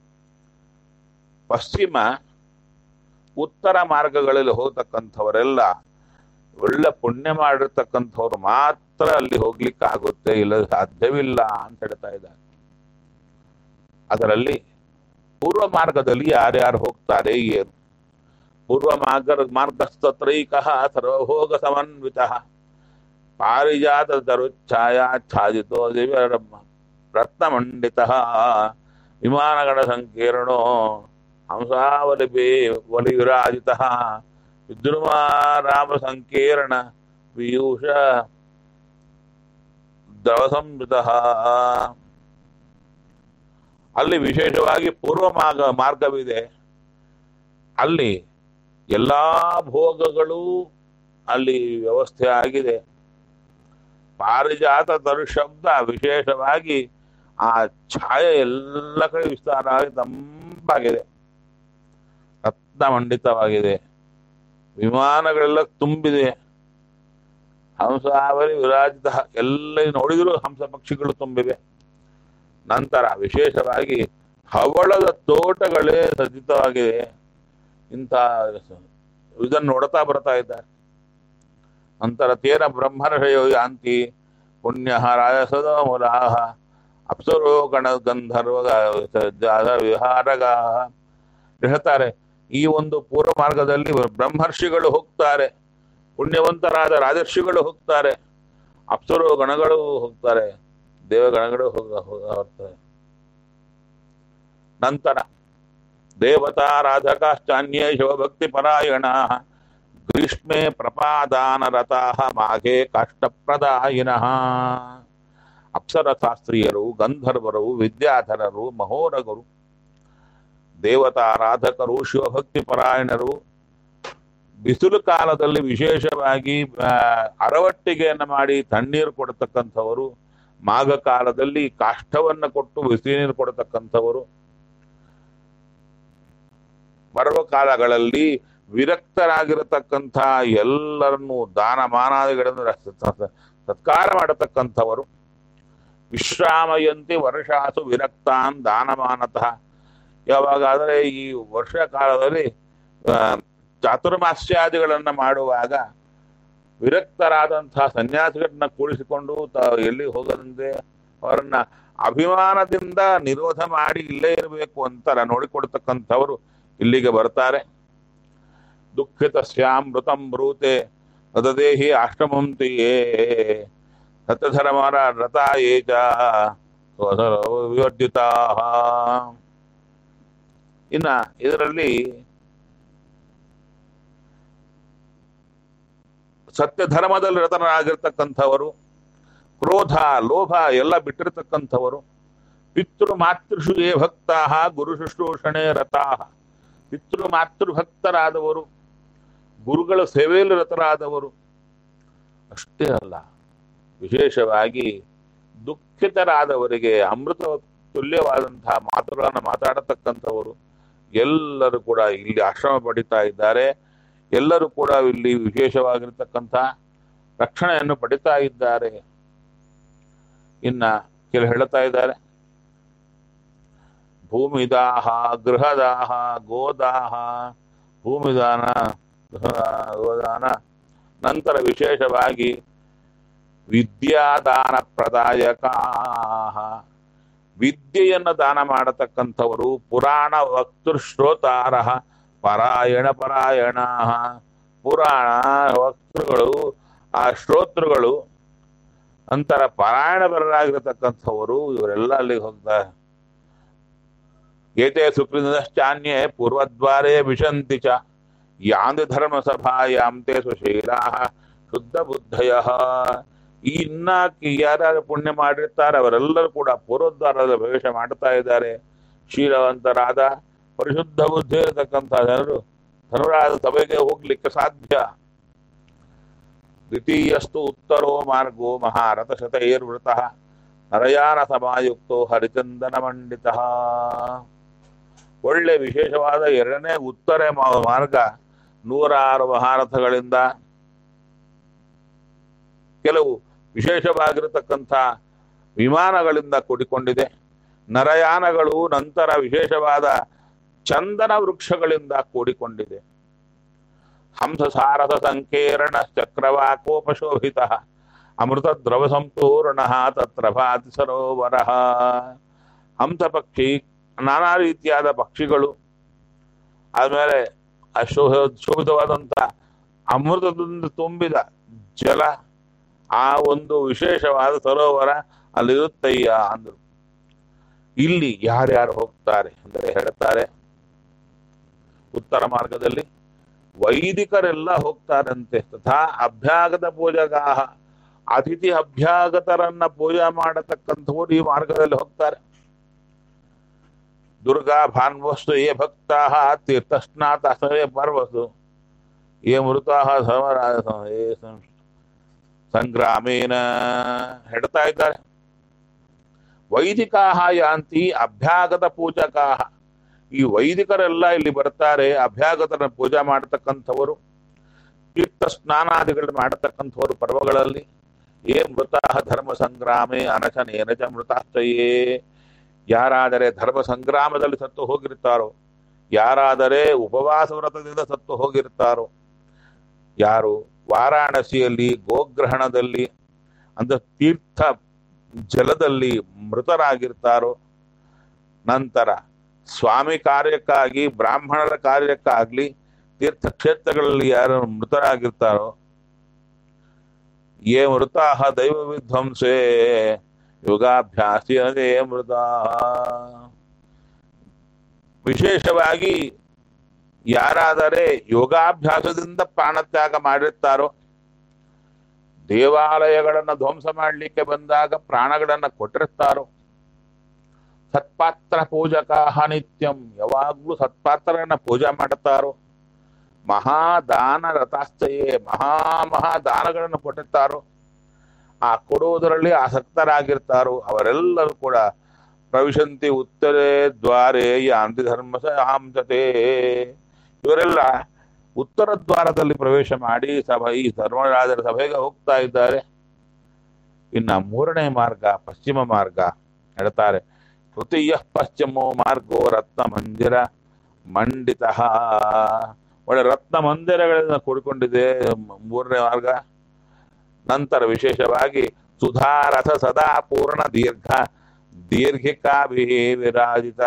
ಪಶ್ಚಿಮ ಉತ್ತರ ಮಾರ್ಗಗಳಲ್ಲಿ ಹೋಗ್ತಕ್ಕಂಥವರೆಲ್ಲ ಒಳ್ಳೆ ಪುಣ್ಯ ಮಾಡಿರ್ತಕ್ಕಂಥವ್ರು ಮಾತ್ರ ಅಲ್ಲಿ ಹೋಗ್ಲಿಕ್ಕೆ ಆಗುತ್ತೆ ಇಲ್ಲ ಸಾಧ್ಯವಿಲ್ಲ ಅಂತ ಹೇಳ್ತಾ ಇದ್ದಾರೆ ಅದರಲ್ಲಿ ಪೂರ್ವ ಮಾರ್ಗದಲ್ಲಿ ಯಾರ್ಯಾರು ಹೋಗ್ತಾರೆ ಏನು ಪೂರ್ವ ಮಾರ್ಗ ಮಾರ್ಗಸ್ತತ್ರೈಕ ಸರ್ವಭೋಗ ಸಮನ್ವಿತ ಪಾರಿಜಾತ ತರುಚ್ಛಾಯಾಚ್ಛಾದಿತೋ ದಿವ್ಯ ರತ್ನಮಂಡಿತ ವಿಮಾನಗಣ ಸಂಕೀರ್ಣೋ ಹಂಸಾವಲಿಪಿ ವಲಿವಿರಾಜಿತ ವಿದ್ರುಮಾರಾಮ ಸಂಕೀರ್ಣ ಪೀಯೂಷ ದ್ರವ ಸಂಯುತ ಅಲ್ಲಿ ವಿಶೇಷವಾಗಿ ಪೂರ್ವ ಮಾರ್ಗ ಮಾರ್ಗವಿದೆ ಅಲ್ಲಿ ಎಲ್ಲಾ ಭೋಗಗಳು ಅಲ್ಲಿ ವ್ಯವಸ್ಥೆ ಆಗಿದೆ ಪಾರಿಜಾತ ತರು ಶಬ್ದ ವಿಶೇಷವಾಗಿ ಆ ಛಾಯೆ ಎಲ್ಲ ಕಡೆ ವಿಸ್ತಾರ ಆಗಿ ತಂಪಾಗಿದೆ ರತ್ನಮಂಡಿತವಾಗಿದೆ ವಿಮಾನಗಳೆಲ್ಲ ತುಂಬಿದೆ ಹಂಸಾವಲಿ ವಿರಾಜಿತ ಎಲ್ಲ ನೋಡಿದ್ರು ಹಂಸ ಪಕ್ಷಿಗಳು ತುಂಬಿವೆ ನಂತರ ವಿಶೇಷವಾಗಿ ಹವಳದ ತೋಟಗಳೇ ಸಜ್ಜಿತವಾಗಿದೆ ಇಂಥ ಇದನ್ನು ನೋಡ್ತಾ ಬರ್ತಾ ಇದ್ದಾರೆ ನಂತರ ತೇನ ಬ್ರಹ್ಮರ್ಷಯೋ ಯಾಂತಿ ಪುಣ್ಯ ರಾಜಸದ ಮುಲಾಹ ಅಪ್ಸರೋ ಗಣ ಗಂಧರ್ವ ವಿಹಾರಗ ಹೇಳ್ತಾರೆ ಈ ಒಂದು ಪೂರ್ವ ಮಾರ್ಗದಲ್ಲಿ ಬ್ರಹ್ಮರ್ಷಿಗಳು ಹೋಗ್ತಾರೆ ಪುಣ್ಯವಂತರಾದ ರಾಜರ್ಷಿಗಳು ಹೋಗ್ತಾರೆ ಅಪ್ಸರೋ ಗಣಗಳು ಹೋಗ್ತಾರೆ ದೇವಗಣಗಳು ಹೋಗ ಹೋಗ ಹೋಗ್ತಾರೆ ನಂತರ ದೇವತಾರಾಧಕಾಶ್ಚಾನ್ಯೇ ಶಿವಭಕ್ತಿ ಪರಾಯಣ ಗ್ರೀಷ್ಮೆ ಪ್ರಪಾದಾನರತಾ ಮಾಘೆ ಕಾಷ್ಟಪ್ರದಾಯಿನಃ ಅಪ್ಸರಶಾಸ್ತ್ರೀಯರು ಗಂಧರ್ವರು ವಿದ್ಯಾಧರರು ಮಹೋರಗರು ದೇವತಾರಾಧಕರು ಶಿವಭಕ್ತಿ ಪರಾಯಣರು ಬಿಸಿಲು ಕಾಲದಲ್ಲಿ ವಿಶೇಷವಾಗಿ ಆ, ಅರವಟ್ಟಿಗೆಯನ್ನು ಮಾಡಿ ತಣ್ಣೀರು ಕೊಡತಕ್ಕಂಥವರು ಮಾಘ ಕಾಲದಲ್ಲಿ ಕಾಷ್ಟವನ್ನು ಕೊಟ್ಟು ಬಿಸಿ ನೀರು ಕೊಡತಕ್ಕಂಥವರು ಬರುವ ಕಾಲಗಳಲ್ಲಿ ವಿರಕ್ತರಾಗಿರತಕ್ಕಂಥ ಎಲ್ಲರನ್ನು ದಾನ ಮಾನಾದಿಗಳನ್ನು ರ- ಸ- ಸತ್ಕಾರ ಮಾಡತಕ್ಕಂಥವರು ವಿಶ್ರಾಮಯಂತಿ ವರ್ಷಾಸು ವಿರಕ್ತಾನ್ ದಾನಮಾನತಃ ಯಾವಾಗಾದರೆ ಈ ವರ್ಷ ಕಾಲದಲ್ಲಿ ಆ, ಚಾತುರ್ಮಾಸ್ಯಾದಿಗಳನ್ನ ಮಾಡುವಾಗ ವಿರಕ್ತರಾದಂತಹ ಸನ್ಯಾಸಿಗಳನ್ನ ಕೂಡಿಸಿಕೊಂಡು ತ ಎಲ್ಲಿ ಹೋಗದಂತೆ ಅವರನ್ನ ಅಭಿಮಾನದಿಂದ ನಿರೋಧ ಮಾಡಿ ಇಲ್ಲೇ ಇರಬೇಕು ಅಂತಾರ ನೋಡಿಕೊಡ್ತಕ್ಕಂಥವರು ಇಲ್ಲಿಗೆ ಬರ್ತಾರೆ ದುಃಖಿತ ಶ್ಯಾಮೃತಂ ಬ್ರೂತೆ ತದೇಹಿ ಆಶ್ರಮಂತಿಯೇ ಸತ್ಯಧರ್ಮರ ರಥ ಏಚ ವಿವರ್ಜಿತಾ ಇನ್ನ ಇದರಲ್ಲಿ ಸತ್ಯ ಧರ್ಮದಲ್ಲಿ ರತನಾಗಿರ್ತಕ್ಕಂಥವರು ಕ್ರೋಧ ಲೋಭ ಎಲ್ಲ ಬಿಟ್ಟಿರ್ತಕ್ಕಂಥವರು ಪಿತೃ ಮಾತೃಷು ಯೇ ಭಕ್ತಾ ಗುರು ಶುಶ್ರೂಷಣೆ ರಥಾ ಪಿತೃ ಮಾತೃ ಭಕ್ತರಾದವರು ಗುರುಗಳ ಸೇವೆಯಲ್ಲಿ ರತರಾದವರು ಅಷ್ಟೇ ಅಲ್ಲ ವಿಶೇಷವಾಗಿ ದುಃಖಿತರಾದವರಿಗೆ ಅಮೃತ ತುಲ್ಯವಾದಂತಹ ಮಾತುಗಳನ್ನು ಮಾತಾಡತಕ್ಕಂಥವರು ಎಲ್ಲರೂ ಕೂಡ ಇಲ್ಲಿ ಆಶ್ರಮ ಪಡಿತಾ ಇದ್ದಾರೆ ಎಲ್ಲರೂ ಕೂಡ ಇಲ್ಲಿ ವಿಶೇಷವಾಗಿರ್ತಕ್ಕಂಥ ರಕ್ಷಣೆಯನ್ನು ಪಡಿತಾ ಇದ್ದಾರೆ ಇನ್ನ ಕೆಲ ಹೇಳ್ತಾ ಇದ್ದಾರೆ ಭೂಮಿದಾಹ ಗೃಹದಾಹ ಗೋದಾಹ ಭೂಮಿದಾನ ಗೃಹ- ಗೋದಾನ ನಂತರ ವಿಶೇಷವಾಗಿ ವಿದ್ಯಾದಾನ ಪ್ರದಾಯಕ ವಿದ್ಯೆಯನ್ನು ದಾನ ಮಾಡತಕ್ಕಂಥವರು ಪುರಾಣ ವಕ್ತೃಶ್ರೋತಾರ ಪರಾಯಣ ಪರಾಯಣ ಪುರಾಣ ವಕ್ತೃಗಳು ಆ ಶ್ರೋತೃಗಳು ನಂತರ ಪರಾಯಣಪರರಾಗಿರತಕ್ಕಂಥವರು ಇವರೆಲ್ಲ ಅಲ್ಲಿಗೆ ಹೋಗ್ತಾರೆ ಏತೆ ಸುಕೃತಶ್ಚಾನ್ಯೇ ಪೂರ್ವದ್ವಾರೇ ವಿಶಂತಿ ಚ ಯಾಂದಿ ಧರ್ಮ ಸಭಾಯಾಂ ತೇ ಸುಶೀಲಾ ಶುದ್ಧ ಬುದ್ಧಯ ಈ ಇನ್ನ ಯಾರ್ಯಾರು ಪುಣ್ಯ ಮಾಡಿರ್ತಾರೆ ಅವರೆಲ್ಲರೂ ಕೂಡ ಪೂರ್ವದ್ವಾರದ ಪ್ರವೇಶ ಮಾಡ್ತಾ ಇದ್ದಾರೆ ಶೀಲವಂತರಾದ ಪರಿಶುದ್ಧ ಬುದ್ಧಿ ಇರತಕ್ಕಂಥ ಜನರು ಧನುರಾದ ಸಭೆಗೆ ಹೋಗ್ಲಿಕ್ಕೆ ಸಾಧ್ಯ ದ್ವಿತೀಯಸ್ತು ಉತ್ತರೋ ಮಾರ್ಗೋ ಮಹಾರಥ ಶತೈರ್ವೃತಃ ನರಯಾನ ಸಮಾಯುಕ್ತೋ ಹರಿಚಂದನ ಮಂಡಿತ ಒಳ್ಳೆ ವಿಶೇಷವಾದ ಎರಡನೇ ಉತ್ತರ ಮಾ- ಮಾರ್ಗ ನೂರಾರು ಮಹಾರಥಗಳಿಂದ ಕೆಲವು ವಿಶೇಷವಾಗಿರತಕ್ಕಂಥ ವಿಮಾನಗಳಿಂದ ಕೂಡಿಕೊಂಡಿದೆ ನರಯಾನಗಳು ನಂತರ ವಿಶೇಷವಾದ ಚಂದನ ವೃಕ್ಷಗಳಿಂದ ಕೂಡಿಕೊಂಡಿದೆ ಹಂಸಸಾರಥ ಸಂಕೀರ್ಣ ಚಕ್ರವಾಕೋಪಶೋಭಿತ ಅಮೃತ ದ್ರವ ಸಂಪೂರ್ಣ ತತ್ರ ಭಾತಿ ಸರೋವರ ಹಂಸ ಪಕ್ಷಿ ನಾನಾ ರೀತಿಯಾದ ಪಕ್ಷಿಗಳು ಆದ್ಮೇಲೆ ಅಶೋಭ ಶೋಭಿತವಾದಂಥ ಅಮೃತದಿಂದ ತುಂಬಿದ ಜಲ ಆ ಒಂದು ವಿಶೇಷವಾದ ಸರೋವರ ಅಲ್ಲಿರುತ್ತಯ್ಯ ಅಂದರು ಇಲ್ಲಿ ಯಾರ್ಯಾರು ಹೋಗ್ತಾರೆ ಅಂದರೆ ಹೇಳ್ತಾರೆ ಉತ್ತರ ಮಾರ್ಗದಲ್ಲಿ ವೈದಿಕರೆಲ್ಲ ಹೋಗ್ತಾರಂತೆ ತಥಾ ಅಭ್ಯಾಗತ ಪೂಜಗಾಹ ಅತಿಥಿ ಅಭ್ಯಾಗತರನ್ನ ಪೂಜೆ ಮಾಡತಕ್ಕಂಥವ್ರು ಈ ಮಾರ್ಗದಲ್ಲಿ ಹೋಗ್ತಾರೆ ದುರ್ಗಾ ಭಾನ್ವಸ್ತು ಯೇ ಭಕ್ತಾ ತೀರ್ಥಸ್ನಾತ ಸವೇ ಪರ್ವಸು ಯೇ ಮೃತಾ ಸಮರಾಯ ಯೇ ಸಂ- ಸಂಗ್ರಾಮೇನ ಹೇಳ್ತಾ ಇದ್ದಾರೆ ವೈದಿಕಾ ಯಾಂತಿ ಅಭ್ಯಾಗತ ಪೂಜಕಾಹ ಈ ವೈದಿಕರೆಲ್ಲ ಇಲ್ಲಿ ಬರ್ತಾರೆ ಅಭ್ಯಾಗತನ ಪೂಜೆ ಮಾಡತಕ್ಕಂಥವರು ತೀರ್ಥ ಸ್ನಾನಾದಿಗಳು ಮಾಡತಕ್ಕಂಥವರು ಪರ್ವಗಳಲ್ಲಿ ಏ ಮೃತ ಧರ್ಮ ಸಂಗ್ರಾಮೇ ಅನಶನೇನ ಚ ಮೃತಾಶ್ಚಯೇ ಯಾರಾದರೆ ಧರ್ಮ ಸಂಗ್ರಾಮದಲ್ಲಿ ಸತ್ತು ಹೋಗಿರ್ತಾರೋ ಯಾರಾದರೆ ಉಪವಾಸ ವ್ರತದಿಂದ ಸತ್ತು ಹೋಗಿರ್ತಾರೋ ಯಾರು ವಾರಾಣಸಿಯಲ್ಲಿ ಗೋಗ್ರಹಣದಲ್ಲಿ ಅಂದ್ರೆ ತೀರ್ಥ ಜಲದಲ್ಲಿ ಮೃತರಾಗಿರ್ತಾರೋ ನಂತರ ಸ್ವಾಮಿ ಕಾರ್ಯಕ್ಕಾಗಿ ಬ್ರಾಹ್ಮಣರ ಕಾರ್ಯಕ್ಕಾಗ್ಲಿ ತೀರ್ಥಕ್ಷೇತ್ರಗಳಲ್ಲಿ ಯಾರು ಮೃತರಾಗಿರ್ತಾರೋ ಯೇ ಮೃತಾ ದೈವ ವಿಧ್ವಂಸೇ ಯೋಗಾಭ್ಯಾಸಿ ಅದೇ ಮೃತ ವಿಶೇಷವಾಗಿ ಯಾರಾದರೆ ಯೋಗಾಭ್ಯಾಸದಿಂದ ಪ್ರಾಣತ್ಯಾಗ ಮಾಡಿರ್ತಾರೋ ದೇವಾಲಯಗಳನ್ನು ಧ್ವಂಸ ಮಾಡಲಿಕ್ಕೆ ಬಂದಾಗ ಪ್ರಾಣಗಳನ್ನು ಕೊಟ್ಟಿರ್ತಾರೋ ಸತ್ಪಾತ್ರ ಪೂಜಕಾಹ ನಿತ್ಯಂ ಯಾವಾಗ್ಲೂ ಸತ್ಪಾತ್ರರನ್ನ ಪೂಜೆ ಮಾಡುತ್ತಾರೋ ಮಹಾದಾನ ರಥಾಶ್ಚಯೇ ಮಹಾ ಮಹಾ ದಾನಗಳನ್ನು ಕೊಟ್ಟಿರ್ತಾರೋ ಆ ಕೊಡುವುದರಲ್ಲಿ ಆಸಕ್ತರಾಗಿರ್ತಾರೋ ಅವರೆಲ್ಲರೂ ಕೂಡ ಪ್ರವಿಶಂತಿ ಉತ್ತರೇ ದ್ವಾರೇ ಯಾಂತಿ ಧರ್ಮ ಆಂಸತೆ ಇವರೆಲ್ಲ ಉತ್ತರ ದ್ವಾರದಲ್ಲಿ ಪ್ರವೇಶ ಮಾಡಿ ಸಭೆ ಈ ಧರ್ಮರಾಜರ ಸಭೆಗೆ ಹೋಗ್ತಾ ಇದ್ದಾರೆ ಇನ್ನ ಮೂರನೇ ಮಾರ್ಗ ಪಶ್ಚಿಮ ಮಾರ್ಗ ಹೇಳ್ತಾರೆ ತೃತೀಯ ಪಶ್ಚಿಮೋ ಮಾರ್ಗೋ ರತ್ನ ಮಂದಿರ ಮಂಡಿತ ಒಳ್ಳೆ ರತ್ನ ಮಂದಿರಗಳಿಂದ ಕೂಡಿಕೊಂಡಿದೆ ಮ- ಮೂರನೇ ಮಾರ್ಗ ನಂತರ ವಿಶೇಷವಾಗಿ ಸುಧಾರಥ ಸದಾ ಪೂರ್ಣ ದೀರ್ಘ ದೀರ್ಘಿಕಾಭಿ ವಿರಾಜಿತ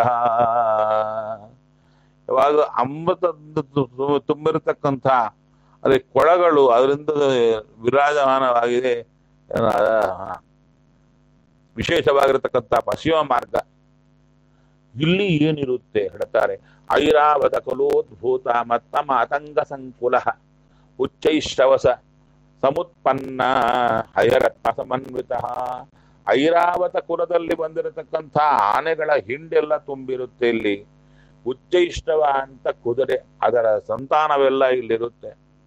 ಯಾವಾಗ ಅಮೃತ ತುಂಬಿರತಕ್ಕಂಥ ಅದೇ ಕೊಳಗಳು ಅದರಿಂದ ವಿರಾಜಮಾನವಾಗಿದೆ ಆ, ವಿಶೇಷವಾಗಿರತಕ್ಕಂಥ ಪಶ್ಚಿಮ ಮಾರ್ಗ ಇಲ್ಲಿ ಏನಿರುತ್ತೆ ಹೇಳ್ತಾರೆ ಐರಾವತ ಕುಲೋದ್ಭೂತ ಮತ್ತ ಮಾತಂಗ ಸಂಕುಲ ಉಚ್ಚೈಶ್ರವಸ ಸಮುತ್ಪನ್ನ ಹಯರತ್ನ ಸಮನ್ವಿತ ಐರಾವತ ಕುಲದಲ್ಲಿ ಬಂದಿರತಕ್ಕಂಥ ಆನೆಗಳ ಹಿಂಡೆಲ್ಲ ತುಂಬಿರುತ್ತೆ ಇಲ್ಲಿ ಉಚ್ಚೈಷ್ಟವ ಅಂತ ಕುದುರೆ ಅದರ ಸಂತಾನವೆಲ್ಲ ಇಲ್ಲಿರುತ್ತೆ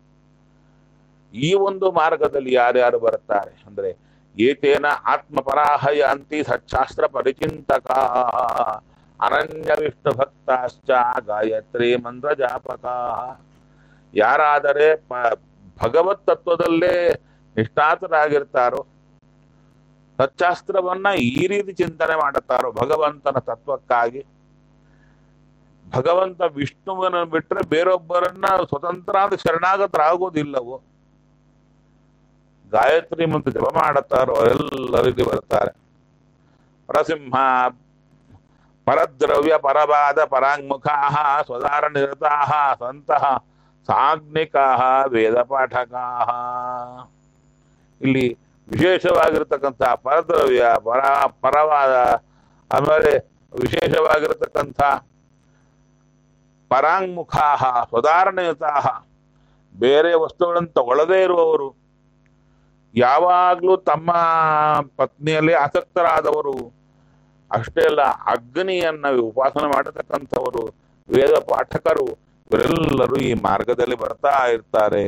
ಈ ಒಂದು ಮಾರ್ಗದಲ್ಲಿ ಯಾರ್ಯಾರು ಬರ್ತಾರೆ ಅಂದ್ರೆ ಏತೇನ ಆತ್ಮಪರಾಹಯ ಅಂತಿ ಸಚ್ಚಾಸ್ತ್ರ ಪರಿಚಿಂತಕ ಅನನ್ಯ ವಿಷ್ಣು ಭಕ್ತಾಶ್ಚ ಗಾಯತ್ರಿ ಮಂತ್ರ ಜಾಪಕ ಯಾರಾದರೆ ಪ- ಭಗವತ್ ತತ್ವದಲ್ಲೇ ನಿಷ್ಠಾತರಾಗಿರ್ತಾರೋ ಸಚ್ಚಾಸ್ತ್ರವನ್ನ ಈ ರೀತಿ ಚಿಂತನೆ ಮಾಡುತ್ತಾರೋ ಭಗವಂತನ ತತ್ವಕ್ಕಾಗಿ ಭಗವಂತ ವಿಷ್ಣುವನ ಬಿಟ್ರೆ ಬೇರೊಬ್ಬರನ್ನ ಸ್ವತಂತ್ರ ಅಂತ ಶರಣಾಗತರಾಗೋದಿಲ್ಲವೋ ಗಾಯತ್ರಿ ಮಂತ್ರ ಜಪ ಮಾಡುತ್ತಾರೋ ಅವರೆಲ್ಲರೂ ಇಲ್ಲಿ ಬರ್ತಾರೆ ಪರಸಿಂಹ ಪರದ್ರವ್ಯ ಪರವಾದ ಪರಾಂಗುಖಾ ಸ್ವದಾರ ನಿರತಾ ಸಂತಹ ಸಾಗ್ನಿಕಾ ವೇದ ಪಾಠಕಾ ಇಲ್ಲಿ ವಿಶೇಷವಾಗಿರ್ತಕ್ಕಂಥ ಪರದ್ರವ್ಯ ಪರ ಪರವಾದ ಆಮೇಲೆ ವಿಶೇಷವಾಗಿರತಕ್ಕಂಥ ಪರಾಂಗುಖಾ ಸ್ವಧಾರಣಯುತಾ ಬೇರೆ ವಸ್ತುಗಳನ್ನು ತಗೊಳ್ಳದೇ ಇರುವವರು ಯಾವಾಗಲೂ ತಮ್ಮ ಪತ್ನಿಯಲ್ಲಿ ಆಸಕ್ತರಾದವರು ಅಷ್ಟೇ ಅಲ್ಲ ಅಗ್ನಿಯನ್ನ ಉಪಾಸನೆ ಮಾಡತಕ್ಕಂಥವರು ವೇದ ಪಾಠಕರು ಇವರೆಲ್ಲರೂ ಈ ಮಾರ್ಗದಲ್ಲಿ ಬರ್ತಾ ಇರ್ತಾರೆ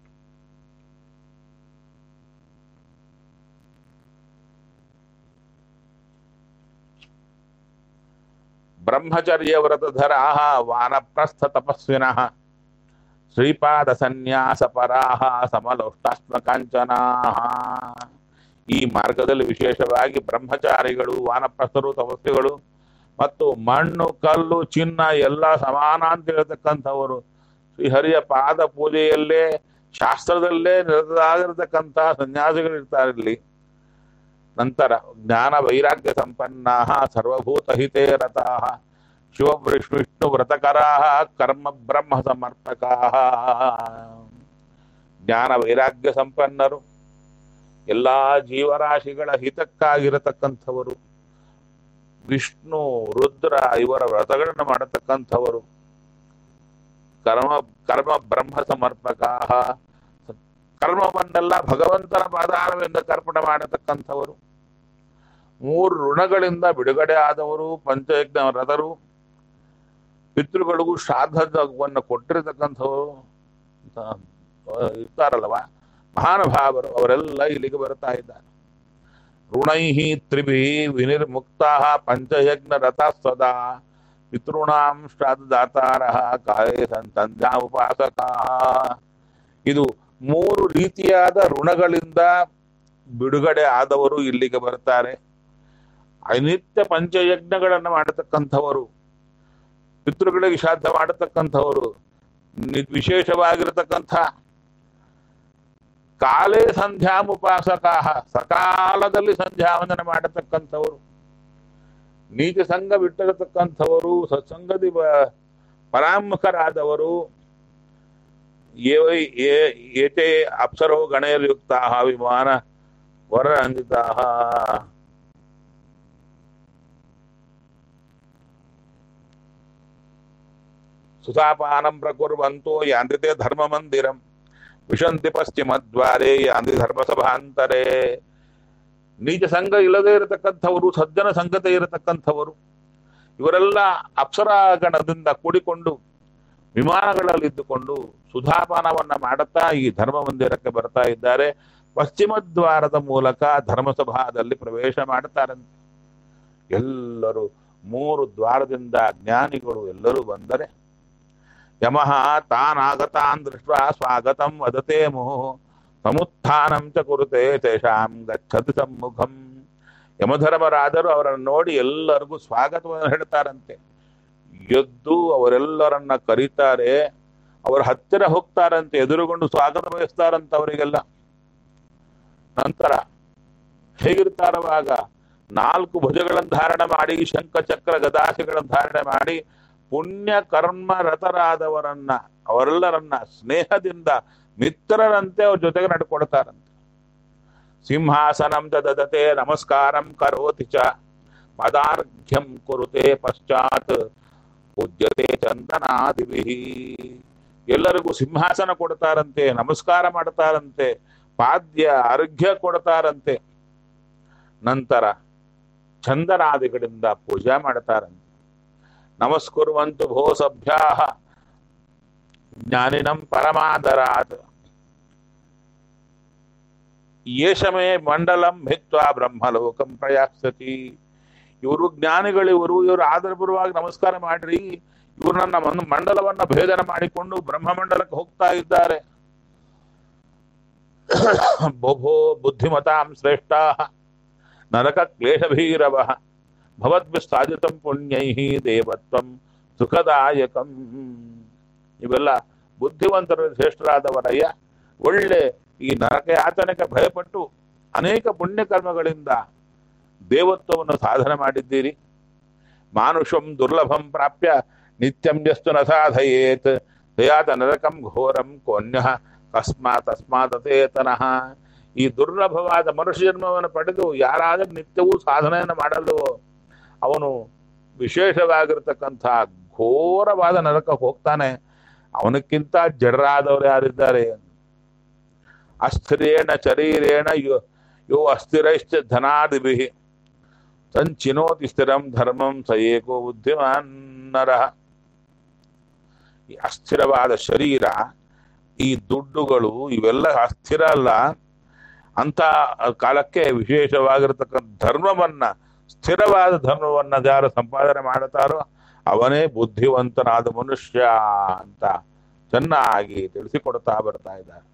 ಬ್ರಹ್ಮಚರ್ಯ ವ್ರತಧರಾಹ ವಾನಪ್ರಸ್ಥ ತಪಸ್ವಿನಃ ಶ್ರೀಪಾದ ಸನ್ಯಾಸ ಪರಾಹ ಸಮಲೋಷ್ಟಾಸ್ಮ ಕಾಂಚನಾಹ ಈ ಮಾರ್ಗದಲ್ಲಿ ವಿಶೇಷವಾಗಿ ಬ್ರಹ್ಮಚಾರಿಗಳು ವಾನಪ್ರಸ್ಥರು ತಪಸ್ವಿಗಳು ಮತ್ತು ಮಣ್ಣು ಕಲ್ಲು ಚಿನ್ನ ಎಲ್ಲ ಸಮಾನ ಅಂತ ಹೇಳ್ತಕ್ಕಂಥವರು ಶ್ರೀಹರಿಯ ಪಾದ ಪೂಜೆಯಲ್ಲೇ ಶಾಸ್ತ್ರದಲ್ಲೇ ನಿರತರಾಗಿರ್ತಕ್ಕಂಥ ಸನ್ಯಾಸಿಗಳು ಇರ್ತಾರೆ ಇಲ್ಲಿ ನಂತರ ಜ್ಞಾನ ವೈರಾಗ್ಯ ಸಂಪನ್ನ ಸರ್ವಭೂತ ಹಿತೇ ರಥಾ ಶಿವ ವಿಷ್ಣು ವಿಷ್ಣು ವ್ರತಕರಾ ಕರ್ಮ ಬ್ರಹ್ಮ ಸಮರ್ಪಕಾ ಜ್ಞಾನ ವೈರಾಗ್ಯ ಸಂಪನ್ನರು ಎಲ್ಲಾ ಜೀವರಾಶಿಗಳ ಹಿತಕ್ಕಾಗಿರತಕ್ಕಂಥವರು ವಿಷ್ಣು ರುದ್ರ ಇವರ ವ್ರತಗಳನ್ನು ಮಾಡತಕ್ಕಂಥವರು ಕರ್ಮ ಕರ್ಮ ಬ್ರಹ್ಮ ಸಮರ್ಪಕ ಕರ್ಮವನ್ನೆಲ್ಲ ಭಗವಂತನ ಪಾದಾರವೆಂದು ಕರ್ಪಣೆ ಮಾಡತಕ್ಕಂಥವರು ಮೂರು ಋಣಗಳಿಂದ ಬಿಡುಗಡೆ ಆದವರು ಪಂಚಯಜ್ಞ ರಥರು ಪಿತೃಗಳಿಗೂ ಶ್ರಾದ್ದವನ್ನು ಕೊಟ್ಟಿರತಕ್ಕಂಥವರು ಅಂತ ಇರ್ತಾರಲ್ವ ಮಹಾನುಭಾವರು ಅವರೆಲ್ಲ ಇಲ್ಲಿಗೆ ಬರ್ತಾ ಇದ್ದಾರೆ ಋಣೈ ತ್ರಿಭಿ ವಿನಿರ್ಮುಕ್ತ ಪಂಚಯಜ್ಞ ರಥ ಸದಾ ಪಿತೃಣಾಂ ಶ್ರಾದ್ದಾತಾರ ಕಾಯೇ ಸಂಧ್ಯಾ ಉಪಾಸಕ ಇದು ಮೂರು ರೀತಿಯಾದ ಋಣಗಳಿಂದ ಬಿಡುಗಡೆ ಆದವರು ಇಲ್ಲಿಗೆ ಬರ್ತಾರೆ ಅನಿತ್ಯ ಪಂಚಯಜ್ಞಗಳನ್ನು ಮಾಡತಕ್ಕಂಥವರು ಪಿತೃಗಳಿಗೆ ಶ್ರಾದ್ದ ಮಾಡತಕ್ಕಂಥವರು ನಿ- ವಿಶೇಷವಾಗಿರತಕ್ಕಂಥ ಕಾಲೇ ಸಂಧ್ಯಾಮುಪಾಸಕ ಸಕಾಲದಲ್ಲಿ ಸಂಧ್ಯಾವಂದನೆ ಮಾಡತಕ್ಕಂಥವರು ನೀಚ ಸಂಘ ಬಿಟ್ಟಿರತಕ್ಕಂಥವರು ಸತ್ಸಂಗದಿ ಬ- ಪರಾಮುಖರಾದವರು ಏವೈ ಏ- ಏತೆ ಅಪ್ಸರೋ ಗಣಯರ್ಯುಕ್ತಾ ವಿಮಾನ ವರರಂಜಿತಾ ಸುತಾಪಾನಂ ಪ್ರಕುರ್ವಂತೋ ಯಾಂತ್ರಿತೆ ಧರ್ಮ ಮಂದಿರಂ ವಿಶಂತಿ ಪಶ್ಚಿಮದ್ವಾರೆ ಯಾಂತಿ ಧರ್ಮಸಭಾಂತರೇ ನೀಚ ಸಂಘ ಇಲ್ಲದೆ ಇರತಕ್ಕಂಥವರು ಸಜ್ಜನ ಸಂಗತೆ ಇರತಕ್ಕಂಥವರು ಇವರೆಲ್ಲ ಅಪ್ಸರಾಗಣದಿಂದ ಕೂಡಿಕೊಂಡು ವಿಮಾನಗಳಲ್ಲಿದ್ದುಕೊಂಡು ಸುಧಾಪಾನವನ್ನ ಮಾಡುತ್ತಾ ಈ ಧರ್ಮ ಮಂದಿರಕ್ಕೆ ಬರ್ತಾ ಇದ್ದಾರೆ ಪಶ್ಚಿಮ ದ್ವಾರದ ಮೂಲಕ ಧರ್ಮಸಭಾದಲ್ಲಿ ಪ್ರವೇಶ ಮಾಡುತ್ತಾರಂತೆ ಎಲ್ಲರೂ ಮೂರು ದ್ವಾರದಿಂದ ಜ್ಞಾನಿಗಳು ಎಲ್ಲರೂ ಬಂದರೆ ಯಮಃ ತಾನಾಗತಾನ್ ದೃಷ್ಟ ಸ್ವಾಗತಂ ವದತೆ ಮುಹು ಸಮುತ್ಥಾನಂ ಚ ಕುರುತೆ ತೇಷಾಂ ಗಚ್ಚತಿ ಸಮ್ಮುಖಂ ಯಮಧರ್ಮರಾದರು ಅವರನ್ನು ನೋಡಿ ಎಲ್ಲರಿಗೂ ಸ್ವಾಗತವನ್ನು ಹೇಳ್ತಾರಂತೆ ಎದ್ದು ಅವರೆಲ್ಲರನ್ನ ಕರೀತಾರೆ ಅವರ ಹತ್ತಿರ ಹೋಗ್ತಾರಂತೆ ಎದುರುಗೊಂಡು ಸ್ವಾಗತ ಬಯಸ್ತಾರಂತ ಅವರಿಗೆಲ್ಲ ನಂತರ ಹೇಗಿರ್ತಾರವಾಗ ನಾಲ್ಕು ಭುಜಗಳನ್ನು ಧಾರಣೆ ಮಾಡಿ ಶಂಖ ಚಕ್ರ ಗದಾಸಿಗಳನ್ನು ಧಾರಣೆ ಮಾಡಿ ಪುಣ್ಯ ಕರ್ಮ ರತರಾದವರನ್ನ ಅವರೆಲ್ಲರನ್ನ ಸ್ನೇಹದಿಂದ ಮಿತ್ರರಂತೆ ಅವ್ರ ಜೊತೆಗೆ ನಡ್ಕೊಳ್ತಾರಂತೆ ಸಿಂಹಾಸನಂ ದದತೆ ನಮಸ್ಕಾರಂ ಕರೋತಿ ಚ ಪದಾರ್ಘ್ಯಂ ಕುರುತೆ ಪಶ್ಚಾತ್ ಪೂಜ್ಯತೆ ಚಂದನಾದಿಭಿ ಎಲ್ಲರಿಗೂ ಸಿಂಹಾಸನ ಕೊಡ್ತಾರಂತೆ ನಮಸ್ಕಾರ ಮಾಡ್ತಾರಂತೆ ಪಾದ್ಯ ಅರ್ಘ್ಯ ಕೊಡ್ತಾರಂತೆ ನಂತರ ಚಂದನಾದಿಗಳಿಂದ ಪೂಜೆ ಮಾಡ್ತಾರಂತೆ ನಮಸ್ಕುರುವಂತು ಭೋ ಸಭ್ಯಾ ಜ್ಞಾನಿನಂ ಪರಮಾದರಾತ್ ಯೇಷಮೇ ಮಂಡಲಂ ಭಿತ್ವಾ ಬ್ರಹ್ಮಲೋಕಂ ಪ್ರಯಾಸತಿ ಇವರು ಜ್ಞಾನಿಗಳಿವರು ಇವರು ಆದರಪೂರ್ವವಾಗಿ ನಮಸ್ಕಾರ ಮಾಡ್ರಿ ಇವರು ನನ್ನ ಮನ್- ಮಂಡಲವನ್ನ ಭೇದನ ಮಾಡಿಕೊಂಡು ಬ್ರಹ್ಮಮಂಡಲಕ್ಕೆ ಹೋಗ್ತಾ ಇದ್ದಾರೆ ಬಹು ಬುದ್ಧಿಮತಾಂ ಶ್ರೇಷ್ಠಾ ನರಕ ಕ್ಲೇಶಭೀರವ ಭವದ್ಭಿಸ್ತಾಜಿತಂ ಪುಣ್ಯೈ ದೇವತ್ವಂ ಸುಖದಾಯಕಂ ಇವೆಲ್ಲ ಬುದ್ಧಿವಂತರ ಶ್ರೇಷ್ಠರಾದವರಯ್ಯ ಒಳ್ಳೆ ಈ ನರಕ ಯಾತನೆಗೆ ಭಯಪಟ್ಟು ಅನೇಕ ಪುಣ್ಯಕರ್ಮಗಳಿಂದ ದೇವತ್ವವನ್ನು ಸಾಧನೆ ಮಾಡಿದ್ದೀರಿ ಮಾನುಷಂ ದುರ್ಲಭಂ ಪ್ರಾಪ್ಯ ನಿತ್ಯಂ ಯಸ್ತು ನ ಸಾಧಯೇತ್ ದಯಾತ ನರಕಂ ಘೋರಂ ಕೋನ್ಯ ಕಸ್ಮಾತ್ ತಸ್ಮಾತೇತನಃ ಈ ದುರ್ಲಭವಾದ ಮನುಷ್ಯ ಜನ್ಮವನ್ನು ಪಡೆದು ಯಾರಾದರೂ ನಿತ್ಯವೂ ಸಾಧನೆಯನ್ನು ಮಾಡಲು ಅವನು ವಿಶೇಷವಾಗಿರ್ತಕ್ಕಂಥ ಘೋರವಾದ ನರಕಕ್ಕೆ ಹೋಗ್ತಾನೆ ಅವನಕ್ಕಿಂತ ಜಡರಾದವರು ಯಾರಿದ್ದಾರೆ ಅಸ್ಥಿರೇಣ ಶರೀರೇಣ ಯೋ ಯೋ ಅಸ್ಥಿರೈಶ್ಚ ಧನಾದಿಭಿ ಸಂಚಿನೋತಿ ಸ್ಥಿರಂ ಧರ್ಮಂ ಸ ಏಕೋ ಬುದ್ಧಿಮಾನ್ ನರಃ ಈ ಅಸ್ಥಿರವಾದ ಶರೀರ ಈ ದುಡ್ಡುಗಳು ಇವೆಲ್ಲ ಅಸ್ಥಿರ ಅಲ್ಲ ಅಂತ ಕಾಲಕ್ಕೆ ವಿಶೇಷವಾಗಿರತಕ್ಕಂಥ ಧರ್ಮವನ್ನ ಸ್ಥಿರವಾದ ಧರ್ಮವನ್ನ ಯಾರು ಸಂಪಾದನೆ ಮಾಡುತ್ತಾರೋ ಅವನೇ ಬುದ್ಧಿವಂತನಾದ ಮನುಷ್ಯ ಅಂತ ಚೆನ್ನಾಗಿ ತಿಳಿಸಿಕೊಡ್ತಾ ಬರ್ತಾ ಇದ್ದಾರೆ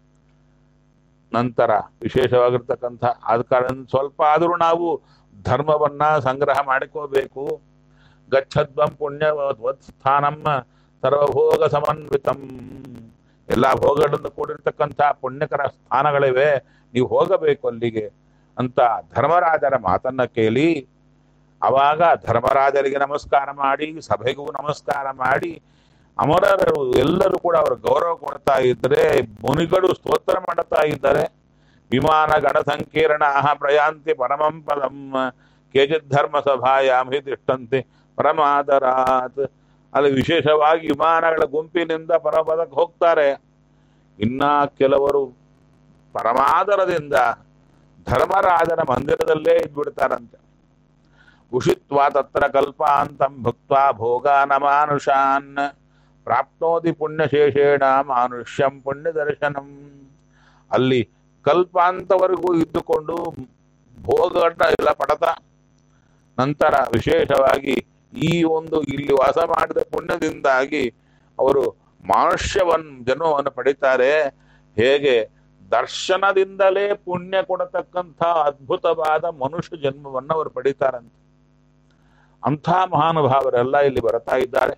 ನಂತರ ವಿಶೇಷವಾಗಿರ್ತಕ್ಕಂಥ ಆದ ಕಾರಣ ಸ್ವಲ್ಪ ಆದರೂ ನಾವು ಧರ್ಮವನ್ನ ಸಂಗ್ರಹ ಮಾಡಿಕೋಬೇಕು ಗಚ್ಚದ್ವಂ ಪುಣ್ಯ ಸ್ಥಾನಂ ಸರ್ವಭೋಗ ಸಮನ್ವಿತಂ ಎಲ್ಲಾ ಭೋಗಗಳನ್ನು ಕೂಡಿರ್ತಕ್ಕಂಥ ಪುಣ್ಯಕರ ಸ್ಥಾನಗಳಿವೆ ನೀವು ಹೋಗಬೇಕು ಅಲ್ಲಿಗೆ ಅಂತ ಧರ್ಮರಾಜರ ಮಾತನ್ನ ಕೇಳಿ ಅವಾಗ ಧರ್ಮರಾಜರಿಗೆ ನಮಸ್ಕಾರ ಮಾಡಿ ಸಭೆಗೂ ನಮಸ್ಕಾರ ಮಾಡಿ ಅಮರರು ಎಲ್ಲರೂ ಕೂಡ ಅವರು ಗೌರವ ಕೊಡ್ತಾ ಇದ್ರೆ ಮುನಿಗಳು ಸ್ತೋತ್ರ ಮಾಡುತ್ತಾ ಇದ್ದಾರೆ ವಿಮಾನ ಗಣ ಸಂಕೀರ್ಣ ಪ್ರಯಾಂತಿ ಪರಮಂ ಪದಂ ಕೇಚಿತ್ ಧರ್ಮ ಸಭಾಯಾಮ್ ಹಿ ತಿಷ್ಟಂತೆ ಪರಮಾದರಾತ್ ಅಲ್ಲಿ ವಿಶೇಷವಾಗಿ ವಿಮಾನಗಳ ಗುಂಪಿನಿಂದ ಪರಪದಕ್ಕೆ ಹೋಗ್ತಾರೆ ಇನ್ನ ಕೆಲವರು ಪರಮಾದರದಿಂದ ಧರ್ಮರಾಜನ ಮಂದಿರದಲ್ಲೇ ಇದ್ಬಿಡ್ತಾರಂತೆ ಉಷಿತ್ವಾ ತತ್ರ ಕಲ್ಪಾಂತಂ ಭುಕ್ತ್ವಾ ಭೋಗಾನ ಮಾನುಷಾನ್ ಪ್ರಾಪ್ನೋತಿ ಪುಣ್ಯಶೇಷೇಣ ಮಾನುಷ್ಯಂ ಪುಣ್ಯ ದರ್ಶನಂ ಅಲ್ಲಿ ಕಲ್ಪಾಂತವರೆಗೂ ಇದ್ದುಕೊಂಡು ಭೋಗಗಳನ್ನ ಎಲ್ಲ ಪಡತ ನಂತರ ವಿಶೇಷವಾಗಿ ಈ ಒಂದು ಇಲ್ಲಿ ವಾಸ ಮಾಡಿದ ಪುಣ್ಯದಿಂದಾಗಿ ಅವರು ಮಾನುಷ್ಯವನ್ ಜನ್ಮವನ್ನು ಪಡಿತಾರೆ ಹೇಗೆ ದರ್ಶನದಿಂದಲೇ ಪುಣ್ಯ ಕೊಡತಕ್ಕಂಥ ಅದ್ಭುತವಾದ ಮನುಷ್ಯ ಜನ್ಮವನ್ನು ಅವರು ಪಡಿತಾರಂತೆ ಅಂಥ ಮಹಾನುಭಾವರೆಲ್ಲ ಇಲ್ಲಿ ಬರ್ತಾ ಇದ್ದಾರೆ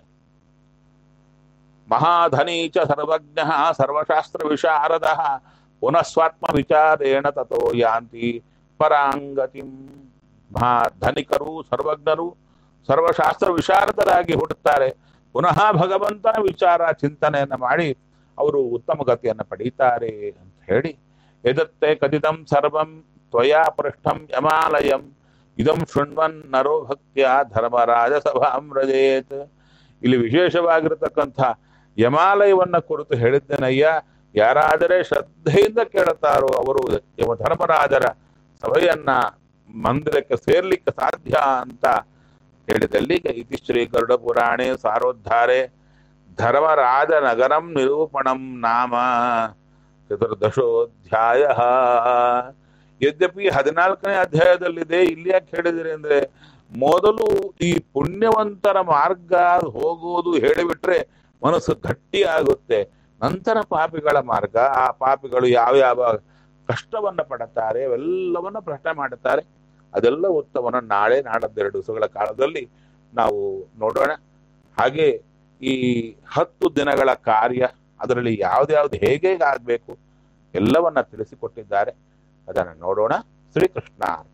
ಮಹಾಧನಿ ಚ ಸರ್ವಜ್ಞ ಸರ್ವಶಾಸ್ತ್ರ ವಿಶಾರದ ಪುನಃಸ್ವಾತ್ಮ ವಿಚಾರೇಣ ತಥೋ ಯಾಂತಿ ಪರಾಂಗತಿಂ ಮಹಾ ಧನಿಕರು ಸರ್ವಜ್ಞರು ಸರ್ವಶಾಸ್ತ್ರ ವಿಶಾರದರಾಗಿ ಹುಟ್ಟುತ್ತಾರೆ ಪುನಃ ಭಗವಂತನ ವಿಚಾರ ಚಿಂತನೆಯನ್ನ ಮಾಡಿ ಅವರು ಉತ್ತಮ ಗತಿಯನ್ನು ಪಡೀತಾರೆ ಅಂತ ಹೇಳಿ ಎದತ್ತೆ ಕದಿತಂ ಸರ್ವಂ ತ್ವಯಾ ಪೃಷ್ಠಂ ಯಮಾಲಯಂ ಇದಂ ಶೃಣ್ವನ್ ನರೋ ಭಕ್ತಿಯ ಧರ್ಮರಾಜ ಸಭಾಂ ರಜೇತ್ ಇಲ್ಲಿ ವಿಶೇಷವಾಗಿರತಕ್ಕಂಥ ಯಮಾಲಯವನ್ನ ಕುರಿತು ಹೇಳಿದ್ದೇನಯ್ಯ ಯಾರಾದರೆ ಶ್ರದ್ಧೆಯಿಂದ ಕೇಳುತ್ತಾರೋ ಅವರು ಯಮ ಧರ್ಮರಾಜರ ಸಭೆಯನ್ನ ಮಂದಿರಕ್ಕೆ ಸೇರ್ಲಿಕ್ಕೆ ಸಾಧ್ಯ ಅಂತ ಹೇಳಿದಲ್ಲಿಗೆ ಇತಿ ಶ್ರೀ ಗರುಡ ಪುರಾಣೆ ಸಾರೋದ್ಧಾರೆ ಧರ್ಮರಾಜ ನಗರಂ ನಿರೂಪಣಂ ನಾಮ ಚತುರ್ದಶೋಧ್ಯಾಯ ಯದ್ಯಪಿ ಹದಿನಾಲ್ಕನೇ ಅಧ್ಯಾಯದಲ್ಲಿದೆ ಇಲ್ಲಿ ಯಾಕೆ ಹೇಳಿದಿರಿ ಅಂದ್ರೆ ಮೊದಲು ಈ ಪುಣ್ಯವಂತರ ಮಾರ್ಗ ಹೋಗುವುದು ಹೇಳಿಬಿಟ್ರೆ ಮನಸ್ಸು ಗಟ್ಟಿ ಆಗುತ್ತೆ ನಂತರ ಪಾಪಿಗಳ ಮಾರ್ಗ ಆ ಪಾಪಿಗಳು ಯಾವ ಯಾವ ಕಷ್ಟವನ್ನ ಪಡುತ್ತಾರೆ ಅವೆಲ್ಲವನ್ನ ಪ್ರಶ್ನೆ ಮಾಡುತ್ತಾರೆ ಅದೆಲ್ಲ ಉತ್ತಮನ ನಾಳೆ ನಾಡದ್ದೆರಡು ದಿವಸಗಳ ಕಾಲದಲ್ಲಿ ನಾವು ನೋಡೋಣ ಹಾಗೆ ಈ ಹತ್ತು ದಿನಗಳ ಕಾರ್ಯ ಅದರಲ್ಲಿ ಯಾವ್ದ್ಯಾವ್ದು ಹೇಗೆ ಆಗಬೇಕು ಎಲ್ಲವನ್ನ ತಿಳಿಸಿಕೊಟ್ಟಿದ್ದಾರೆ ಅದನ್ನು ನೋಡೋಣ ಶ್ರೀಕೃಷ್ಣ